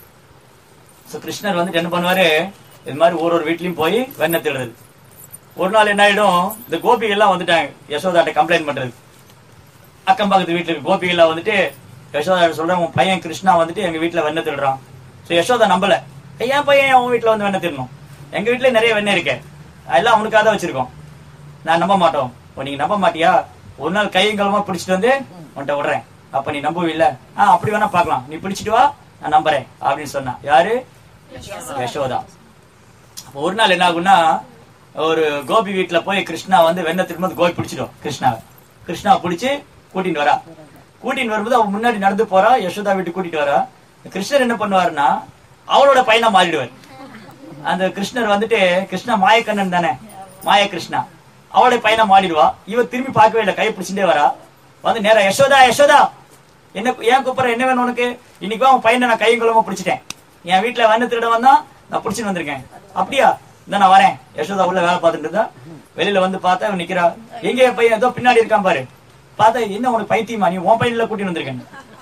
சோ கிருஷ்ணர் வந்துட்டு என்ன பண்ணுவாரு இது மாதிரி ஒரு ஒரு வீட்லயும் போய் வெண்ணெய் திருடுறது ஒரு நாள் என்ன ஆயிடும் இந்த கோபிகள் எல்லாம் வந்துட்டாங்க யசோதாட்ட கம்ப்ளைண்ட் பண்றது அக்கம் பக்கத்து வீட்டுல இருக்க கோபிகளா வந்துட்டு யசோதா சொல்றேன் உன் பையன் கிருஷ்ணா வந்துட்டு எங்க வீட்டுல வெண்ணெய் திருடுறான் சோ யசோதா நம்பல "ஏய், என் பையன் உன் வீட்டுல வந்து வெண்ணெய் திருடணும் எங்க வீட்டுல நிறைய வெண்ணெய் இருக்கு எல்லாம் அவனுக்காக தான் வச்சிருக்கோம் நான் நம்ப மாட்டோம் ஓ, நீங்க நம்ப மாட்டியா ஒரு நாள் கையும் களமா பிடிச்சிட்டு வந்து உன்கிட்ட விடுறேன் அப்ப நீ நம்புவில்ல ஆ அப்படி வேணா பார்க்கலாம் நீ பிடிச்சிட்டு வா நான் நம்புறேன் அப்படின்னு சொன்னா யாரு யசோதா அப்ப ஒரு நாள் என்ன ஆகும்னா ஒரு கோபி வீட்டுல போய் கிருஷ்ணா வந்து வெண்ணெய் திரும்ப கோபி பிடிச்சிடும் கிருஷ்ணாவை கிருஷ்ணாவை பிடிச்சு கூட்டிட்டு வரா கூட்டிட்டு வரும்போது அவன் முன்னாடி நடந்து போறா யசோதா வீட்டுக்கு கூட்டிட்டு வரா கிருஷ்ணர் என்ன பண்ணுவாருன்னா அவளோட பையனா மாறிடுவார் அந்த கிருஷ்ணர் வந்துட்டு கிருஷ்ணா மாயக்கண்ணன் தானே மாய கிருஷ்ணா அவளுடைய பையனா மாறிடுவா இவ திரும்பி பார்க்கவே இல்லை கையை பிடிச்சிட்டே வரா வந்து நேரா யசோதா யசோதா என்ன ஏன் கூப்பிடுற என்ன வேணும் உனக்கு இன்னைக்கு அவன் பையனை நான் கையும் குளமா பிடிச்சிட்டேன் என் வீட்டுல வண்ண திருட வந்தா நான் பிடிச்சிட்டு வந்திருக்கேன் அப்படியா இந்த நான் வரேன் யசோதா உள்ள வேலை பார்த்துட்டு இருந்தா வெளியில வந்து பார்த்தா இவன் நிக்கிறா எங்க என் பையன் ஏதோ பின்னாடி இருக்கான் பாரு பார்த்தா என்ன உனக்கு பைத்தியமா நீ உன் பையன்ல கூட்டிட்டு வந்திருக்கேன்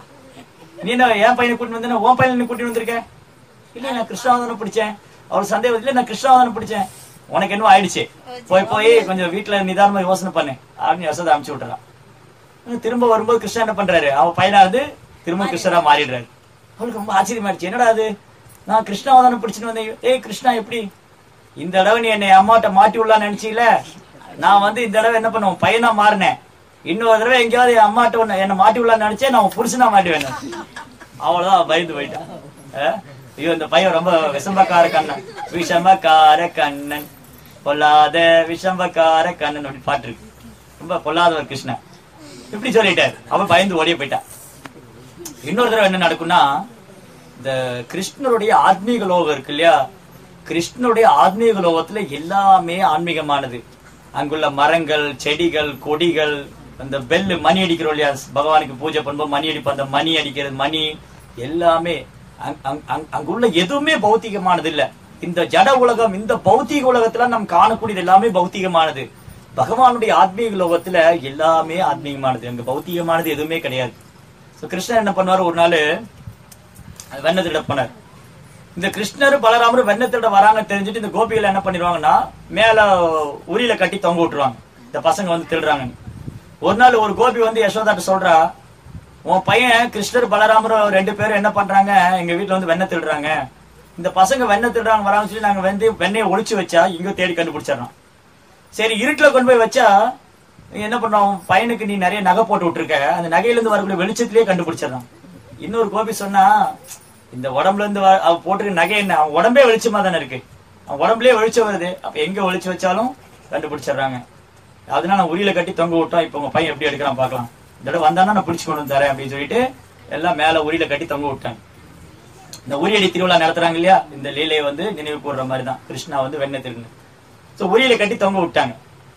நீ என்ன என் பையனை கூட்டிட்டு வந்தேன்னா உன் பையனை கூட்டிட்டு வந்திருக்க இல்ல நான் கிருஷ்ணாவதான பிடிச்சேன் அவர் சந்தேகம் இல்ல நான் கிருஷ்ணாவதான பிடிச்சேன் உனக்கு என்னவோ ஆயிடுச்சு போய் போய் கொஞ்சம் வீட்டுல நிதானமா யோசனை பண்ணு அப்படின்னு யசோதா அனுப்பிச்சு விட்டுறான் இவன் திரும்ப வரும்போது கிருஷ்ணா என்ன பண்றாரு அவன் பையனா இருந்து திரும்ப கிருஷ்ணரா மாறிடுறாரு அவளுக்கு ரொம்ப ஆச்சரியமாயிடுச்சு என்னடா அது நான் கிருஷ்ணாவதானம் பிடிச்சிட்டு வந்தேன் ஏய் கிருஷ்ணா எப்படி இந்த தடவை நீ என்னை அம்மாட்ட மாட்டி விடலாம்னு நினைச்சீல நான் வந்து இந்த தடவை என்ன பண்ணுவேன் பையனா மாறினேன் இன்னொரு தடவை எங்கேயாவது என் அம்மாட்ட உன்னை என்ன மாட்டி விடலாம்னு நினைச்சேன் நான் உன் புருஷனா மாட்டுவேன் அவ்வளவுதான் பயந்து போயிட்டான் அஹ்? ஐயோ இந்த பையன் ரொம்ப விஷம்பக்கார கண்ணன் விஷமக்கார கண்ணன் பொல்லாத விஷம்பக்கார கண்ணன் அப்படி பாட்டு இருக்கு ரொம்ப பொல்லாதவர் கிருஷ்ணன் இப்படி சொல்லிட்டாரு அவன் பயந்து ஓடிய போயிட்டான் இன்னொரு தடவை என்ன நடக்கும்னா இந்த கிருஷ்ணருடைய ஆத்மீக லோகம் இருக்கு இல்லையா கிருஷ்ணருடைய ஆத்மீக லோகத்துல எல்லாமே ஆன்மீகமானது அங்குள்ள மரங்கள் செடிகள் கொடிகள் அந்த பெல்லு மணி அடிக்கிறோம் இல்லையா பகவானுக்கு பூஜை பண்ணும்போது மணி அடிப்போம் அந்த மணி அடிக்கிறது மணி எல்லாமே அங்- அங்- அங்- அங்குள்ள எதுவுமே பௌத்திகமானது இல்ல இந்த ஜட உலகம் இந்த பௌத்திக உலகத்துல நாம் காணக்கூடியது எல்லாமே பௌத்திகமானது பகவானுடைய ஆத்மீக லோகத்துல எல்லாமே ஆத்மீகமானது அங்க பௌத்திகமானது எதுவுமே கிடையாது சோ கிருஷ்ணன் என்ன பண்ணுவாரு ஒரு நாள் வெண்ணெய் திருட போனார் இந்த கிருஷ்ணர் பலராமரும் வெண்ணெய் திருட வராங்க தெரிஞ்சுட்டு இந்த கோபிகள் என்ன பண்ணிடுவாங்கன்னா மேல உரியில கட்டி தொங்க விட்டுருவாங்க இந்த பசங்க வந்து திருடுறாங்கன்னு ஒரு நாள் ஒரு கோபி வந்து யசோதாட்ட சொல்றா உன் பையன் கிருஷ்ணர் பலராமரும் ரெண்டு பேரும் என்ன பண்றாங்க எங்க வீட்டுல வந்து வெண்ணெய் திருடுறாங்க இந்த பசங்க வெண்ணெய் திருடுறாங்க வராங்க சொல்லி நாங்க வந்து வெண்ணெயை ஒளிச்சு வச்சா இங்க தேடி கண்டுபிடிச்சிடறோம் சரி இருட்டுல கொண்டு போய் வச்சா என்ன பண்றோம் உன் பையனுக்கு நீ நிறைய நகை போட்டு விட்டுருக்க அந்த நகையில இருந்து வரக்கூடிய வெளிச்சத்திலேயே கண்டுபிடிச்சிடறான் இன்னொரு கோபி சொன்னா இந்த உடம்புல இருந்து வர- அவன் போட்டிருக்க நகை என்ன அவன் உடம்பே வெளிச்சமா தானே இருக்கு அவன் உடம்புலயே வெளிச்சம் வருது அப்ப எங்க ஒளிச்சு வச்சாலும் கண்டுபிடிச்சிடுறாங்க அதனால நான் உரியில கட்டி தொங்க விட்டோம் இப்ப உங்க பையன் எப்படி எடுக்கிறான் பார்க்கலாம் இந்த தடவை வந்தானா நான் பிடிச்சு கொண்டு வந்து தரேன் அப்படின்னு சொல்லிட்டு எல்லாம் மேல உரியில கட்டி தொங்க விட்டாங்க இந்த உரியடி திருவிழா நடத்துறாங்க இல்லையா இந்த லீலையை வந்து நினைவு கூடுற மாதிரி தான் கிருஷ்ணா வந்து வெண்ணெய் திருடு ஸோ உரியில கட்டி தொங்க விட்டாங்க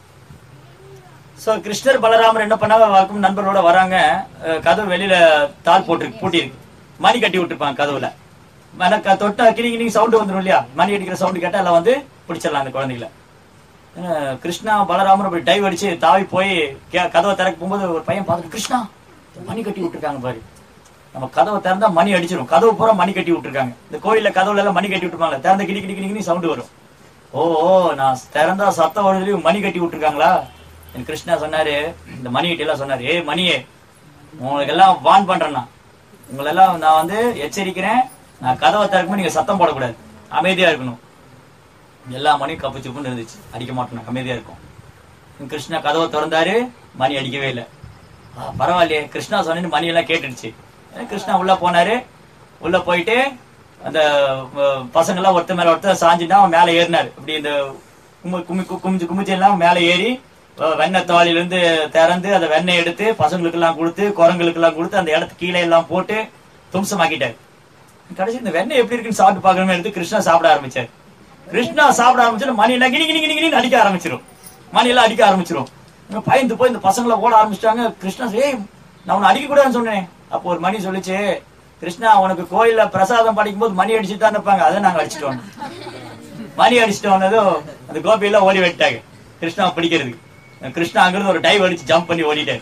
சோ கிருஷ்ணர் பலராமர் என்ன பண்ணாங்க வழக்கம் நண்பர்களோட வராங்க அஹ் கதவு வெளியில தாள் போட்டு பூட்டியிருக்கு மணி கட்டி விட்டுருப்பாங்க கதவுல எனக்கு தொட்டா கிணி கிணி சவுண்ட் வந்துடும் இல்லையா மணி அடிக்கிற சவுண்ட் கேட்டா எல்லாம் வந்து பிடிச்சிடலாம் அந்த குழந்தைகளை அஹ் கிருஷ்ணா பலராமர் அப்படி டைவ் அடிச்சு தாவி போய் கே- கதவை திறக்க போகும்போது ஒரு பையன் பார்த்துட்டு கிருஷ்ணா மணி கட்டி விட்டுருக்காங்க பாரு நம்ம கதவை திறந்தா மணி அடிச்சிடும் கதவு பூரா மணி கட்டி விட்டுருக்காங்க இந்த கோயில்ல கதவுல எல்லாம் மணி கட்டி விட்டுருப்பாங்க திறந்த கிடி கிடி கிடி சவுண்ட் வரும் ஓ ஓ, நான் திறந்தா சத்தம் வருதுலயும் மணி கட்டி விட்டுருக்காங்களா என் கிருஷ்ணா சொன்னாரு இந்த மணி கிட்ட எல்லாம் சொன்னாரு ஏய் மணியே உங்களுக்கு எல்லாம் வான் பண்றேன் நான் உங்களை எல்லாம் நான் வந்து எச்சரிக்கிறேன் நான் கதவை திறக்கும்போது நீங்க சத்தம் போடக்கூடாது அமைதியா இருக்கணும் எல்லா மணியும் கப்பு சிப்புன்னு இருந்துச்சு அடிக்க மாட்டோம் அமைதியா இருக்கும் என் கிருஷ்ணா கதவை திறந்தாரு மணி அடிக்கவே இல்லை ஆ, பரவாயில்லையே கிருஷ்ணா சொன்னு மணி எல்லாம் கேட்டுடுச்சு ஏன்னா கிருஷ்ணா உள்ள போனாரு உள்ள போயிட்டு அந்த அஹ், பசங்க எல்லாம் ஒருத்தர் மேல ஒருத்தர் சாஞ்சுட்டு அவன் மேல ஏறினாரு இப்படி இந்த கும்மி கும்மி குமிச்சு குமிச்சு எல்லாம் மேல ஏறி அஹ், வெண்ணெய் தாளில இருந்து திறந்து அந்த வெண்ணெய் எடுத்து பசங்களுக்கு எல்லாம் கொடுத்து குரங்களுக்கு எல்லாம் கொடுத்து அந்த இடத்து கீழே எல்லாம் போட்டு தும்சமாக்கிட்டாரு கடைசி இந்த வெண்ணெய் எப்படி இருக்குன்னு சாப்பிட்டு பார்க்கணும்னு எடுத்து கிருஷ்ணா சாப்பிட ஆரம்பிச்சாரு கிருஷ்ணா சாப்பிட ஆரம்பிச்சு மணி எல்லாம் கிணி கிணி கிணி கிணின்னு அடிக்க ஆரம்பிச்சிரும் மணி எல்லாம் அடிக்க ஆரம்பிச்சிரும் இவன் பயந்து போய் இந்த பசங்களை ஓட ஆரம்பிச்சிட்டாங்க கிருஷ்ணா சொல்லி, ஏய் நான் உன்னை அடிக்க கூடாதுன்னு சொன்னேன் அப்போ ஒரு மணி சொல்லுச்சு கிருஷ்ணா உனக்கு கோயில்ல பிரசாதம் படிக்கும் போது மணி அடிச்சுட்டு தான் இருப்பாங்க அதை நாங்க அடிச்சிட்டோம் மணி அடிச்சுட்டு வந்ததும் அந்த கோபி எல்லாம் ஓடி விட்டாங்க கிருஷ்ணா பிடிக்கிறதுக்கு கிருஷ்ணா அங்கிருந்து ஒரு டைவ் அடிச்சு ஜம்ப் பண்ணி ஓடிட்டாரு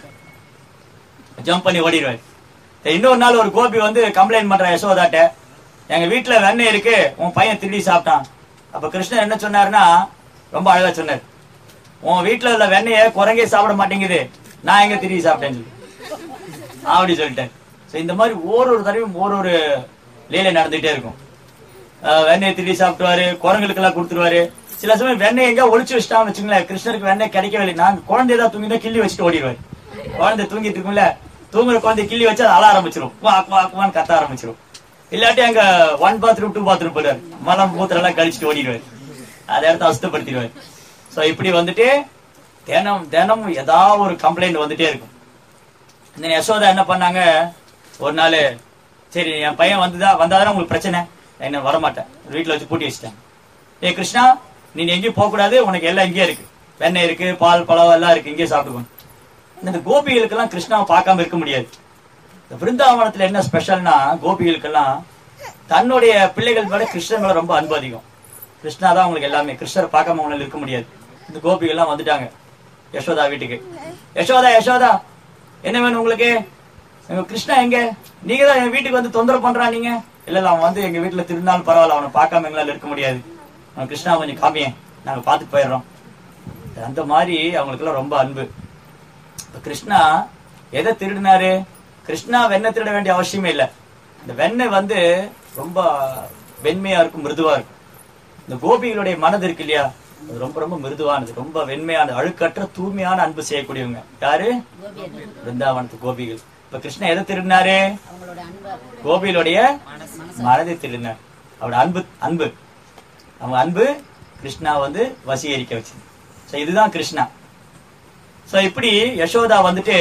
ஜம்ப் பண்ணி ஓடிடுவாரு இன்னொரு நாள் ஒரு கோபி வந்து கம்ப்ளைண்ட் பண்றான் யசோதாட்ட எங்க வீட்டுல வெண்ணெய் இருக்கு உன் பையன் திருடி சாப்பிட்டான் அப்ப கிருஷ்ணன் என்ன சொன்னாருன்னா ரொம்ப அழகா சொன்னார் உன் வீட்டுல உள்ள வெண்ணெய குரங்கே சாப்பிட மாட்டேங்குது நான் எங்க திருடி சாப்பிட்டேன்னு சொல்லி அப்படி சொல்லிட்டேன் சோ இந்த மாதிரி ஒரு ஒரு தடவையும் ஒரு ஒரு லீலை நடந்துகிட்டே இருக்கும் ஆஹ் வெண்ணெய் திருடி சாப்பிட்டுவாரு குரங்களுக்கு எல்லாம் கொடுத்துருவாரு சில சமயம் வெண்ணெய் எங்க ஒளிச்சு வச்சுட்டான்னு வச்சுங்களேன் கிருஷ்ணருக்கு வெண்ணெய் கிடைக்கவே இல்லை நாங்க குழந்தை ஏதாவது தூங்கினா கிள்ளி வச்சுட்டு ஓடிடுவாரு குழந்தை தூங்கிட்டு இருக்கும்ல தூங்குற குழந்தை கிள்ளி வச்சு அது அழ ஆரம்பிச்சிரும் குவா குவா குவான்னு கத்த ஆரம்பிச்சிரும் இல்லாட்டி அங்க ஒன் பாத்ரூம் டூ பாத்ரூம் போயிடுவாரு மலம் மூத்திரம் எல்லாம் கழிச்சுட்டு ஓடிடுவாரு அதை இடத்த அசுத்தப்படுத்திடுவாரு சோ இப்படி வந்துட்டு தினம் தினம் ஏதாவது ஒரு கம்ப்ளைண்ட் வந்துட்டே இருக்கும் இந்த யசோதா என்ன பண்ணாங்க ஒரு நாள் சரி என் பையன் வந்துதா வந்தாதானே உங்களுக்கு பிரச்சனை என்ன வரமாட்டேன் வீட்டுல வச்சு பூட்டி வச்சுட்டேன் ஏ கிருஷ்ணா நீ எங்கேயும் போக கூடாது உனக்கு எல்லாம் இங்கேயே இருக்கு வெண்ணெய் இருக்கு பால் பழம் எல்லாம் இருக்கு இங்கேயே சாப்பிட்டுக்கணும் இந்த கோபிகளுக்கெல்லாம் கிருஷ்ணாவை பார்க்காம இருக்க முடியாது இந்த பிருந்தாவனத்துல என்ன ஸ்பெஷல்னா கோபிகளுக்கெல்லாம் தன்னுடைய பிள்ளைகள் மேல கிருஷ்ணன் மேல ரொம்ப அன்பு அதிகம் கிருஷ்ணா தான் உங்களுக்கு எல்லாமே கிருஷ்ணரை பார்க்காம அவங்களால இருக்க முடியாது இந்த கோபிகள்லாம் வந்துட்டாங்க யசோதா வீட்டுக்கு யசோதா யசோதா என்ன வேணும் உங்களுக்கு எங்க கிருஷ்ணா எங்க நீங்க தான் என் வீட்டுக்கு வந்து தொந்தரவு பண்றான் நீங்க இல்ல இல்ல அவன் வந்து எங்க வீட்டுல திருநாள் பரவாயில்ல அவனை பார்க்காம எங்களால இருக்க முடியாது அவன் கிருஷ்ணா கொஞ்சம் காமியேன் நாங்க பார்த்துட்டு போயிடுறோம் அந்த மாதிரி அவங்களுக்கு எல்லாம் ரொம்ப அன்பு இப்ப கிருஷ்ணா எதை திருடினாரு கிருஷ்ணா வெண்ணெய் திருட வேண்டிய அவசியமே இல்ல இந்த வெண்ணெய் வந்து ரொம்ப வெண்மையா இருக்கும் மிருதுவா இருக்கும் இந்த கோபிகளுடைய மனது இருக்கு இல்லையா அது ரொம்ப ரொம்ப மிருதுவானது ரொம்ப வெண்மையான அழுக்கற்ற தூய்மையான அன்பு செய்யக்கூடியவங்க யாரு பிருந்தாவனத்து கோபிகள் இப்ப கிருஷ்ணா எதை திருடினாரு அவங்களோட அன்பை கோபிகளுடைய மனதை திருடினார் அவரோட அன்பு அன்பு அவங்க அன்பு கிருஷ்ணா வந்து வசீகரிக்க வச்சு சோ இதுதான் கிருஷ்ணா சோ இப்படி யசோதா வந்துட்டு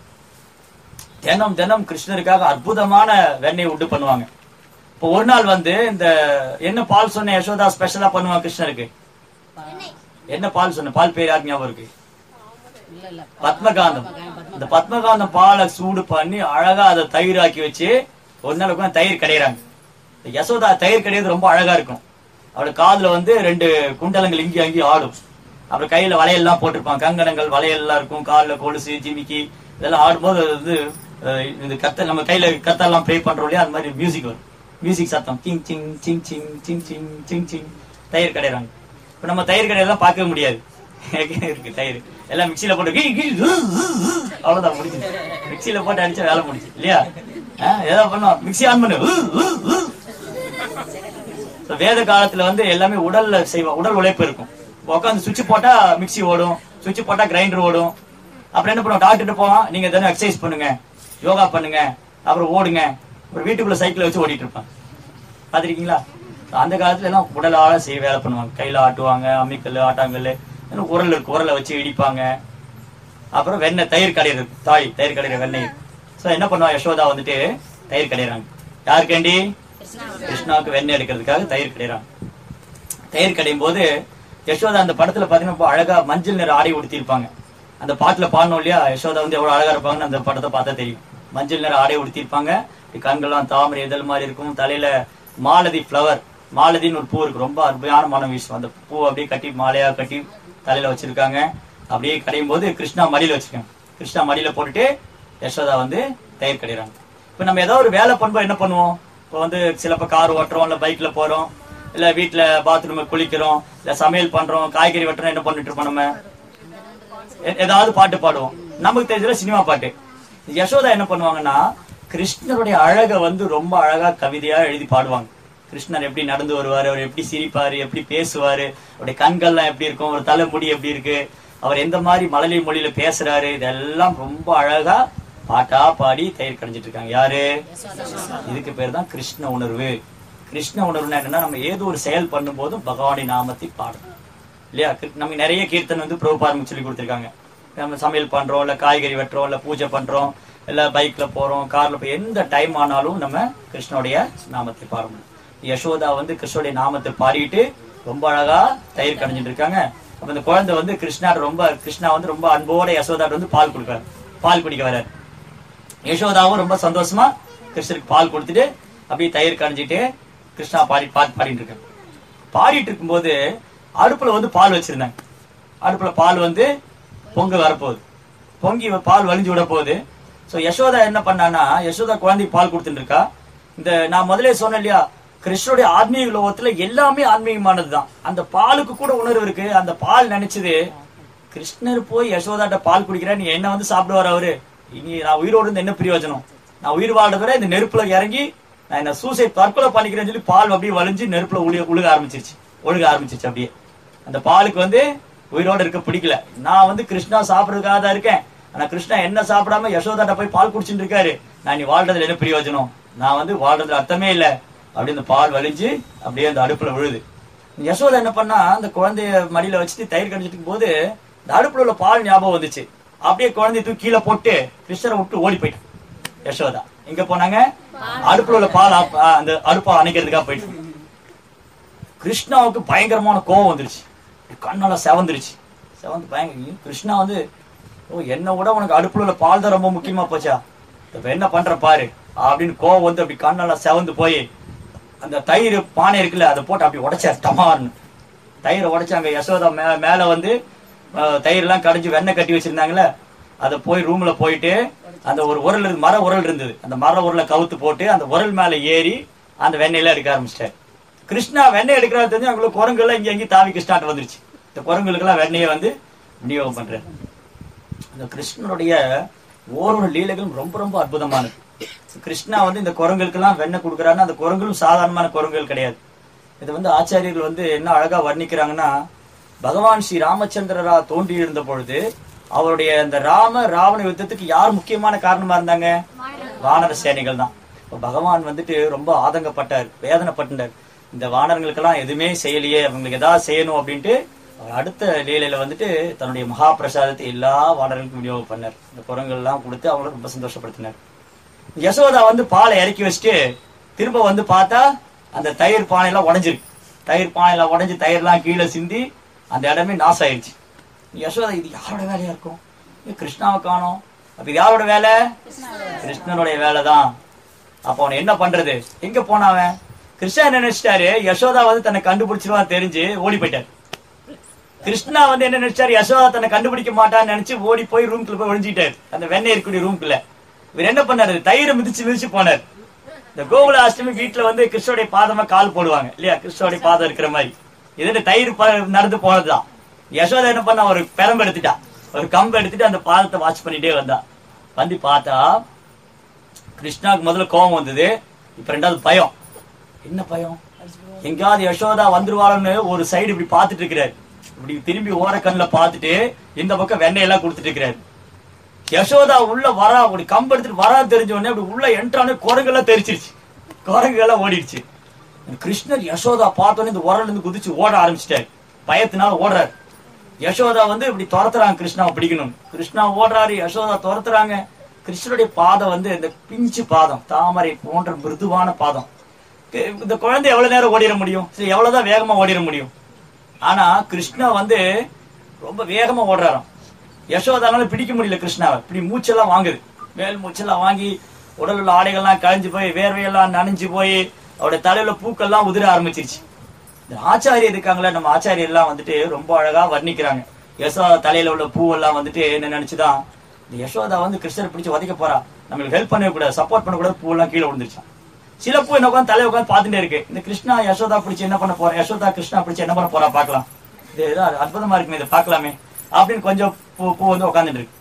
தினம் தினம் கிருஷ்ணருக்காக அற்புதமான வெண்ணெய் உண்டு பண்ணுவாங்க இப்போ ஒரு நாள் வந்து இந்த என்ன பால் சொன்ன யசோதா ஸ்பெஷலா பண்ணுவாங்க கிருஷ்ணருக்கு என்ன பால் சொன்ன பால் பேர் யாருக்கு ஞாபகம் இருக்கு இல்ல இல்ல பத்மகாந்தம் இந்த பத்மகாந்தம் பாலை சூடு பண்ணி அழகா அதை தயிராக்கி வச்சு ஒரு நாள் உட்கார்ந்து தயிர் கடையிறாங்க இந்த யசோதா தயிர் கடையிறது ரொம்ப அழகா இருக்கும் அவளோட காதுல வந்து ரெண்டு குண்டலங்கள் இங்கேயும் அங்கேயும் ஆடும் அப்புறம் கையில வளையல்லாம் போட்டிருப்பாங்க கங்கணங்கள் வளையல்லாம் இருக்கும் கால்ல கொலுசு ஜிமிக்கி இதெல்லாம் ஆடும்போது அது வந்து அஹ், இந்த கத்த நம்ம கையில கத்தெல்லாம் ப்ளே பண்றோம் இல்லையா அது மாதிரி மியூசிக் வரும் மியூசிக் சத்தம் கிங் சிங் சிங் சிங் சிங் சிங் சிங் சிங் தயிர் கடையிறாங்க இப்ப நம்ம தயிர் கடையெல்லாம் பார்க்கவே முடியாது இருக்கு தயிர் எல்லாம் மிக்சியில போட்டு கீ, கீ, உ, உ, உ. அவ்வளவுதான் முடிஞ்சு மிக்சியில போட்டு அடிச்சா வேலை முடிஞ்சு இல்லையா ஆ, ஏதோ பண்ணோம் மிக்ஸி ஆன் பண்ணு உ, உ, உ. So, வேத காலத்துல வந்து எல்லாமே உடல்ல செய்வோம் உடல் உழைப்பு இருக்கும் உட்காந்து சுவிட்ச் போட்டா மிக்ஸி ஓடும் சுவிட்ச் போட்டா கிரைண்டர் ஓடும் அப்புறம் என்ன பண்ணுவோம் டாக்டர் போவோம் நீங்க தானே எக்ஸசைஸ் பண்ணுங்க யோகா பண்ணுங்க அப்புறம் ஓடுங்க ஒரு வீட்டுக்குள்ள சைக்கிள் வச்சு ஓடிட்டு இருப்பாங்க பாத்திருக்கீங்களா அந்த காலத்துல எல்லாம் உடலால செய்ய வேலை பண்ணுவாங்க கையில ஆட்டுவாங்க அம்மிக்கல் ஆட்டாங்கல் இன்னும் உரல் இருக்கு உரலை வச்சு இடிப்பாங்க அப்புறம் வெண்ணெய் தயிர் கடையிறது தாய் தயிர் கடையிற வெண்ணெய் சோ என்ன பண்ணுவா யசோதா வந்துட்டு தயிர் கிடையிறாங்க யாருக்கேண்டி கிருஷ்ணாவுக்கு வெண்ணெய் எடுக்கிறதுக்காக தயிர் கிடையிறாங்க தயிர் கடையும் போது யசோதா அந்த படத்துல பாத்தீங்கன்னா ரொம்ப அழகா மஞ்சள் நிற ஆடை உடுத்திருப்பாங்க அந்த பாட்டுல பாடணும் இல்லையா யசோதா வந்து எவ்வளவு அழகா இருப்பாங்கன்னு அந்த படத்தை பார்த்தா தெரியும் மஞ்சள் நிற ஆடை உடுத்திருப்பாங்க இப்படி கண்கள்லாம் தாமரை இதழ் மாதிரி இருக்கும் தலையில மாலதி ஃப்ளவர் மாலதின்னு ஒரு பூ இருக்கு ரொம்ப அருமையான மனம் வீசும் அந்த பூ அப்படியே கட்டி மாலையா கட்டி தலையில வச்சிருக்காங்க அப்படியே கடையும் போது கிருஷ்ணா மடியில வச்சிருக்காங்க கிருஷ்ணா மடியில போட்டுட்டு யசோதா வந்து தயிர் கடைறாங்க இப்ப நம்ம ஏதோ ஒரு வேலை பண்ணும்போது என்ன பண்ணுவோம் இப்போ வந்து சிலப்ப கார் ஓட்டுறோம் இல்ல பைக்ல போறோம் இல்ல வீட்ல பாத்ரூம் குளிக்கிறோம் இல்ல சமையல் பண்றோம் காய்கறி வெட்டுறோம் என்ன பண்ணிட்டு இருப்போம் நம்ம எ- ஏதாவது பாட்டு பாடுவோம் நமக்கு தெரிஞ்சதுல சினிமா பாட்டு யசோதா என்ன பண்ணுவாங்கன்னா கிருஷ்ணருடைய அழகை வந்து ரொம்ப அழகா கவிதையா எழுதி பாடுவாங்க கிருஷ்ணர் எப்படி நடந்து வருவாரு அவர் எப்படி சிரிப்பாரு எப்படி பேசுவாரு அவருடைய கண்கள்லாம் எப்படி இருக்கும் ஒரு தலைமுடி எப்படி இருக்கு அவர் எந்த மாதிரி மழலை மொழியில பேசுறாரு இதெல்லாம் ரொம்ப அழகா பாட்டா பாடி தயிர் கடைஞ்சிட்டு இருக்காங்க யாரு இதுக்கு பேர் தான் கிருஷ்ண உணர்வு கிருஷ்ண உணர்வுனா என்னன்னா நம்ம ஏதோ ஒரு செயல் பண்ணும்போதும் பகவானின் நாமத்தை பாடணும் இல்லையா கிரு- நமக்கு நிறைய கீர்த்தன் வந்து பிரபுபாதம் சொல்லி கொடுத்துருக்காங்க நம்ம சமையல் பண்றோம் இல்ல காய்கறி வெட்டுறோம் இல்ல பூஜை பண்றோம் இல்ல பைக்ல போறோம் கார்ல போய் எந்த டைம் ஆனாலும் நம்ம கிருஷ்ணனுடைய நாமத்தை பாடணும் யசோதா வந்து கிருஷ்ணனுடைய நாமத்தை பாடிட்டு ரொம்ப அழகா தயிர் கடைஞ்சிட்டு இருக்காங்க அப்ப இந்த குழந்தை வந்து கிருஷ்ணா ரொம்ப கிருஷ்ணா வந்து ரொம்ப அன்போட யசோதாட்ட வந்து பால் கொடுக்காரு பால் குடிக்க வர்றாரு யசோதாவும் ரொம்ப சந்தோஷமா கிருஷ்ணருக்கு பால் கொடுத்துட்டு அப்படியே தயிர் கடைஞ்சிட்டு கிருஷ்ணா பாடி பாட்டு பாடிட்டு இருக்காங்க பாடிட்டு இருக்கும்போது அடுப்புல வந்து பால் வச்சிருந்தாங்க அடுப்புல பால் வந்து பொங்க வரப்போகுது பொங்கி பால் வலிஞ்சு விட போகுது சோ யசோதா என்ன பண்ணான்னா யசோதா குழந்தைக்கு பால் கொடுத்துட்டு இருக்கா இந்த நான் முதலே சொன்னேன் இல்லையா கிருஷ்ணருடைய ஆத்மீக லோகத்துல எல்லாமே ஆன்மீகமானதுதான் அந்த பாலுக்கு கூட உணர்வு இருக்கு அந்த பால் நினைச்சது கிருஷ்ணர் போய் யசோதாட்ட பால் குடிக்கிறேன் நீ என்ன வந்து சாப்பிடுவார் அவரு இனி நான் உயிரோடு இருந்து என்ன பிரயோஜனம் நான் உயிர் வாழ்றத விட இந்த நெருப்புல இறங்கி நான் என்ன சூசைட் தற்கொலை பண்ணிக்கிறேன்னு சொல்லி பால் அப்படியே வலிஞ்சு நெருப்புல உழுக உழுக ஆரம்பிச்சிருச்சு ஒழுக ஆரம்பிச்சிருச்சு அப்படியே அந்த பாலுக்கு வந்து உயிரோட இருக்க பிடிக்கல நான் வந்து கிருஷ்ணா சாப்பிடுறதுக்காக தான் இருக்கேன் ஆனா கிருஷ்ணா என்ன சாப்பிடாம யசோதாட்ட போய் பால் குடிச்சிட்டு இருக்காரு நான் நீ வாழ்றதுல என்ன பிரயோஜனம் நான் வந்து வாழ்றதுல அர்த்தமே இல்ல அப்படி அந்த பால் வலிஞ்சு அப்படியே அந்த அடுப்புல விழுது யசோதா என்ன பண்ணா அந்த குழந்தைய மடியில வச்சுட்டு தயிர் கடிச்சிட்டு இருக்கும் போது இந்த அடுப்புல உள்ள பால் ஞாபகம் வந்துச்சு அப்படியே குழந்தைய தூக்கி கீழே போட்டு கிருஷ்ணரை விட்டு ஓடி போயிட்டான் யசோதா எங்க போனாங்க அடுப்புல உள்ள பால் ஆப்- ஆ, அந்த அடுப்பை அணைக்கிறதுக்காக போயிட்டு கிருஷ்ணாவுக்கு பயங்கரமான கோவம் வந்துருச்சு கண்ணெல்லாம் செவந்துருச்சு செவந்து பயங்கர கிருஷ்ணா வந்து ஓ என்ன விட உனக்கு அடுப்புல உள்ள பால் தான் ரொம்ப முக்கியமா போச்சா இப்ப என்ன பண்ற பாரு அப்படின்னு கோவம் வந்து அப்படி கண்ணெல்லாம் செவந்து போய் அந்த தயிர் பானை இருக்குல்ல அதை போட்டு அப்படி உடைச்சாரு டமார்னு தயிரை உடைச்சாங்க யசோதா மே மேல வந்து அஹ், தயிரெல்லாம் கடைஞ்சு வெண்ணெய் கட்டி வச்சிருந்தாங்களே அதை போய் ரூம்ல போயிட்டு அந்த ஒரு உரல் இருந்து மர உரல் இருந்தது அந்த மர உரலை கவுத்து போட்டு அந்த உரல் மேல ஏறி அந்த வெண்ணெயெல்லாம் எடுக்க ஆரம்பிச்சிட்டாரு கிருஷ்ணா வெண்ணெய் எடுக்கிறாரு தெரிஞ்சு அவங்களுக்கு குரங்குலாம் இங்க எங்கேயும் தாவி கிருஷ்ணாட்ட வந்துருச்சு இந்த குரங்குகளுக்கெல்லாம் வெண்ணெயை வந்து விநியோகம் பண்றாரு இந்த கிருஷ்ணனுடைய ஓரோட லீலைகளும் ரொம்ப ரொம்ப அற்புதமானது கிருஷ்ணா வந்து இந்த குரங்குகளுக்கெல்லாம் வெண்ணெய் கொடுக்குறாருன்னா அந்த குரங்குகளும் சாதாரணமான குரங்குகள் கிடையாது இது வந்து ஆச்சாரியர்கள் வந்து என்ன அழகா வர்ணிக்கிறாங்கன்னா பகவான் ஸ்ரீ ராமச்சந்திரரா தோன்றி இருந்த பொழுது அவருடைய அந்த ராம ராவண யுத்தத்துக்கு யார் முக்கியமான காரணமா இருந்தாங்க வானர சேனைகள் தான் இப்ப பகவான் வந்துட்டு ரொம்ப ஆதங்கப்பட்டார் வேதனைப்பட்டார் இந்த வானரங்களுக்கெல்லாம் எதுவுமே செய்யலையே அவங்களுக்கு ஏதாவது செய்யணும் அப்படின்ட்டு அவர் அடுத்த லீலையில வந்துட்டு தன்னுடைய மகா பிரசாதத்தை எல்லா வானரங்களுக்கும் விநியோகம் பண்ணார் இந்த குரங்கள் எல்லாம் கொடுத்து அவங்கள ரொம்ப சந்தோஷப்படுத்தினார் யசோதா வந்து பாலை இறக்கி வச்சுட்டு திரும்ப வந்து பார்த்தா அந்த தயிர் பானையெல்லாம் உடைஞ்சிருக்கு தயிர் பானையெல்லாம் உடைஞ்சு தயிர்லாம் கீழே சிந்தி அந்த இடமே நாசம் ஆயிடுச்சு யசோதா இது யாரோட வேலையா இருக்கும் இது கிருஷ்ணாவை காணோம் அப்ப இது யாரோட வேலை கிருஷ்ணனுடைய வேலை தான் அப்ப அவன் என்ன பண்றது எங்க போனான் அவன் கிருஷ்ணா என்ன நினைச்சிட்டாரு யசோதா வந்து தன்னை கண்டுபிடிச்சிருவான் தெரிஞ்சு ஓடி போயிட்டாரு கிருஷ்ணா வந்து என்ன நினைச்சாரு யசோதா தன்னை கண்டுபிடிக்க மாட்டான்னு நினைச்சு ஓடி போய் ரூம்குள்ள போய் ஒளிஞ்சிட்டாரு அந்த வெண்ணெய் இருக்கக்கூடிய ரூம்குள்ள இவர் என்ன பண்ணாரு தயிரை மிதிச்சு மிதிச்சு போனார் இந்த கோகுல அஷ்டமி வீட்டுல வந்து கிருஷ்ணனுடைய பாதமா கால் போடுவாங்க இல்லையா கிருஷ்ணனுடைய பாதம் இருக்கிற மாதிரி இது தயிர் ப- நடந்து போனதுதான் யசோதா என்ன பண்ணா ஒரு பெரம்பு எடுத்துட்டா ஒரு கம்பு எடுத்துட்டு அந்த பாதத்தை வாட்ச் பண்ணிட்டே வந்தா வந்து பார்த்தா கிருஷ்ணாவுக்கு முதல்ல கோபம் வந்தது இப்ப ரெண்டாவது பயம் என்ன பயம் எங்கேயாவது யசோதா வந்துருவாளன்னு ஒரு சைடு இப்படி பார்த்துட்டு இருக்கிறாரு இப்படி திரும்பி ஓர கண்ணுல பார்த்துட்டு இந்த பக்கம் வெண்ணெயெல்லாம் கொடுத்துட்டு இருக்கிறாரு யசோதா உள்ள வரா அப்படி கம்பு எடுத்துட்டு வரா தெரிஞ்ச உடனே அப்படி உள்ள என்ட்ரானே குரங்கெல்லாம் தெரிச்சிருச்சு குரங்குகள்லாம் ஓடிடுச்சு கிருஷ்ணர் யசோதா பார்த்தோன்னே இந்த உரல்ல இருந்து குதிச்சு ஓட ஆரம்பிச்சிட்டாரு பயத்தினால ஓடுறாரு யசோதா வந்து இப்படி துரத்துறாங்க கிருஷ்ணாவை பிடிக்கணும் கிருஷ்ணா ஓடுறாரு யசோதா துரத்துறாங்க கிருஷ்ணருடைய பாதம் வந்து இந்த பிஞ்சு பாதம் தாமரை போன்ற மிருதுவான பாதம் கு- இந்த குழந்தை எவ்வளவு நேரம் ஓடிட முடியும் சரி எவ்வளவுதான் வேகமா ஓடிட முடியும் ஆனா கிருஷ்ணா வந்து ரொம்ப வேகமா ஓடுறாராம் யசோதானால பிடிக்க முடியல கிருஷ்ணாவை இப்படி மூச்செல்லாம் வாங்குது மேல் மூச்செல்லாம் வாங்கி உடல் உள்ள ஆடைகள்லாம் கழிஞ்சு போய் வேர்வையெல்லாம் நனைஞ்சு போய் அவருடைய தலையில பூக்கள்லாம் உதிர ஆரம்பிச்சிருச்சு இந்த ஆச்சாரியர் இருக்காங்களே நம்ம ஆச்சாரியர் எல்லாம் வந்துட்டு ரொம்ப அழகா வர்ணிக்கிறாங்க யசோதா தலையில உள்ள பூவெல்லாம் வந்துட்டு என்ன நினைச்சுதான் இந்த யசோதா வந்து கிருஷ்ணரை பிடிச்சு உதைக்க போறா நம்மளுக்கு ஹெல்ப் பண்ணவே கூடாது சப்போர்ட் பண்ணக்கூடாது பூவெல்லாம் கீழே விழுந்துருச்சான் சில பூ என்ன உட்காந்து தலையை உட்காந்து பார்த்துட்டே இருக்கு இந்த கிருஷ்ணா யசோதா பிடிச்சு என்ன பண்ண போறா யசோதா கிருஷ்ணா பிடிச்சு என்ன பண்ண போறா பார்க்கலாம் இது ஏதோ அற்புதமா இருக்குமே இதை பார்க்கலாமே அப்படின்னு கொஞ்சம் பூ பூ வந்து உட்காந்துட்டு இருக்கு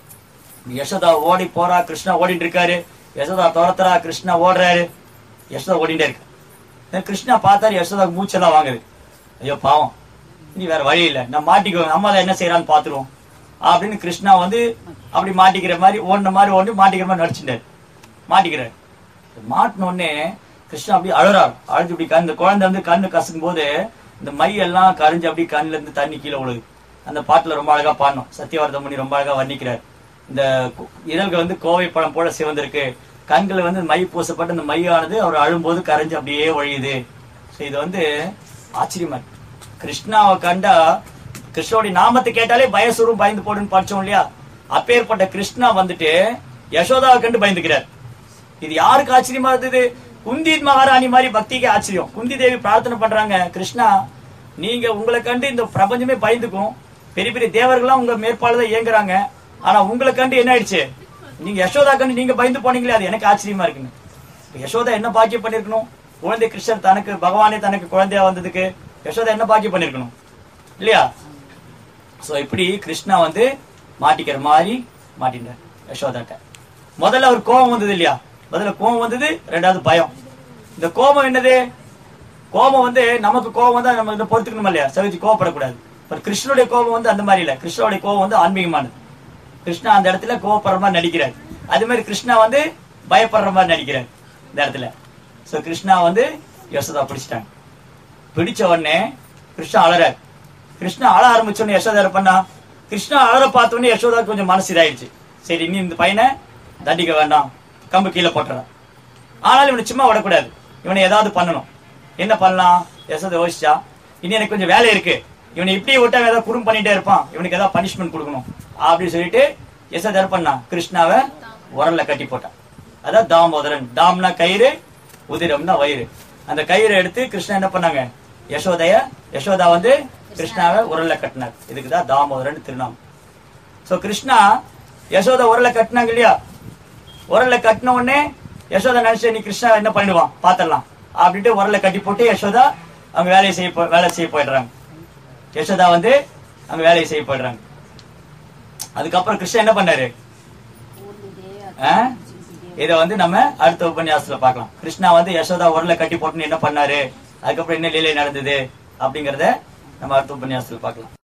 யசோதா ஓடி போறா கிருஷ்ணா ஓடிட்டு இருக்காரு யசோதா துரத்துறா கிருஷ்ணா ஓடுறாரு யசோதா ஓடிட்டே இருக்கு இந்த கிருஷ்ணா பார்த்தாரு யசோதா மூச்செல்லாம் வாங்குது ஐயோ பாவம் இனி வேற வழி இல்ல நான் மாட்டிக்குவோம் நம்ம அதை என்ன செய்யறான்னு பாத்துருவோம் அப்படின்னு கிருஷ்ணா வந்து அப்படி மாட்டிக்கிற மாதிரி ஓடின மாதிரி ஓடி மாட்டிக்கிற மாதிரி நடிச்சுட்டாரு மாட்டிக்கிறாரு மாட்டின உடனே கிருஷ்ணா அப்படி அழறாரு அழுது இப்படி கண் இந்த குழந்தை வந்து கண்ணு கசக்கும் போது இந்த மை எல்லாம் கரைஞ்சு அப்படி கண்ணுல இருந்து தண்ணி கீழே விழுது அந்த பாட்டுல ரொம்ப அழகா பாடணும் சத்தியவர்த முனி ரொம்ப அழகா வர்ணிக்கிறார் இந்த கு- இதழ்கள் வந்து கோவை பழம் போல சிவந்திருக்கு கண்கள் வந்து மை பூசப்பட்டு அந்த மையானது அவர் அழும்போது கரைஞ்சு அப்படியே ஒழியுது So இது வந்து ஆச்சரியமா இருக்கு கிருஷ்ணாவை கண்டா கிருஷ்ணோடைய நாமத்தை கேட்டாலே பயசுரும் பயந்து போடுன்னு படிச்சோம் இல்லையா அப்பேற்பட்ட கிருஷ்ணா வந்துட்டு யசோதாவை கண்டு பயந்துக்கிறார் இது யாருக்கு ஆச்சரியமா இருந்தது குந்தி மகாராணி மாதிரி பக்திக்கு ஆச்சரியம் குந்தி தேவி பிரார்த்தனை பண்றாங்க கிருஷ்ணா நீங்க உங்களை கண்டு இந்த பிரபஞ்சமே பயந்துக்கும் பெரிய பெரிய தேவர்கள்லாம் உங்க மேற்பாடுதான் இயங்குறாங்க ஆனா உங்களை கண்டு என்ன ஆயிடுச்சு நீங்க யசோதா கண்டு நீங்க பயந்து போனீங்களே அது எனக்கு ஆச்சரியமா இருக்குங்க இப்ப யசோதா என்ன பாக்கியம் பண்ணிருக்கணும் குழந்தை கிருஷ்ணர் தனக்கு பகவானே தனக்கு குழந்தையா வந்ததுக்கு யசோதா என்ன பாக்கியம் பண்ணிருக்கணும் இல்லையா சோ இப்படி கிருஷ்ணா வந்து மாட்டிக்கிற மாதிரி மாட்டினார் யசோதாட்ட முதல்ல அவர் கோபம் வந்தது இல்லையா முதல்ல கோபம் வந்தது ரெண்டாவது பயம் இந்த கோபம் என்னது கோபம் வந்து நமக்கு கோபம் வந்தா நம்ம இதை பொறுத்துக்கணும் இல்லையா சவிச்சு கோவப்படக்கூடாது பட் கிருஷ்ணனுடைய கோபம் வந்து அந்த மாதிரி இல்ல கிருஷ்ணனுடைய கோபம் வந்து ஆன்மீகமானது கிருஷ்ணா அந்த இடத்துல கோவப்படுற மாதிரி நடிக்கிறார் அதே மாதிரி கிருஷ்ணா வந்து பயப்படுற மாதிரி நடிக்கிறார் இந்த இடத்துல சோ கிருஷ்ணா வந்து யசோதா பிடிச்சிட்டாங்க பிடிச்ச உடனே கிருஷ்ணா அழறார் கிருஷ்ணா அழ ஆரம்பிச்ச உடனே யசோதா என்ன பண்ணா கிருஷ்ணா அழற பார்த்த உடனே யசோதா கொஞ்சம் மனசு இதாயிடுச்சு சரி இனி இந்த பையனை தண்டிக்க வேண்டாம் கம்பு கீழே போட்டுறான் ஆனாலும் இவனை சும்மா விடக்கூடாது இவனை ஏதாவது பண்ணணும் என்ன பண்ணலாம் யசோதா யோசிச்சா இனி எனக்கு கொஞ்சம் வேலை இருக்கு இவனை இப்படியே விட்டா அவன் ஏதாவது குறும் பண்ணிட்டே இருப்பான் இவனுக்கு ஏதாவது பனிஷ்மெண்ட் கொடுக்கணும் அப்படின்னு சொல்லிட்டு யசோதா என்ன பண்ணா கிருஷ்ணாவை உரல்ல கட்டி போட்டான் அதான் தாமோதரன் தாம்னா கயிறு உதிரம்னா வயிறு அந்த கயிறை எடுத்து கிருஷ்ணா என்ன பண்ணாங்க யசோதைய யசோதா வந்து கிருஷ்ணாவை உரல்ல கட்டினார் இதுக்கு தான் தாமோதரன் திருநாமம் சோ கிருஷ்ணா யசோதா உரல்ல கட்டினாங்க இல்லையா உரல்ல கட்டின உடனே யசோதா நினைச்சு நீ கிருஷ்ணா என்ன பண்ணிடுவான் பாத்திரலாம் அப்படின்ட்டு உரல்ல கட்டி போட்டு யசோதா அவங்க வேலையை செய்ய போ- வேலை செய்ய போயிடுறாங்க யசோதா வந்து அவங்க வேலையை செய்ய போயிடுறாங்க அதுக்கப்புறம் கிருஷ்ணன் என்ன பண்ணாரு ஆ? இத வந்து நம்ம அடுத்த உபன்யாசத்துல பார்க்கலாம் கிருஷ்ணா வந்து யசோதா உரல கட்டி போட்டுன்னு என்ன பண்ணாரு அதுக்கப்புறம் என்ன லீலை நடந்தது அப்படிங்கறத நம்ம அடுத்த உபன்யாசத்துல பார்க்கலாம்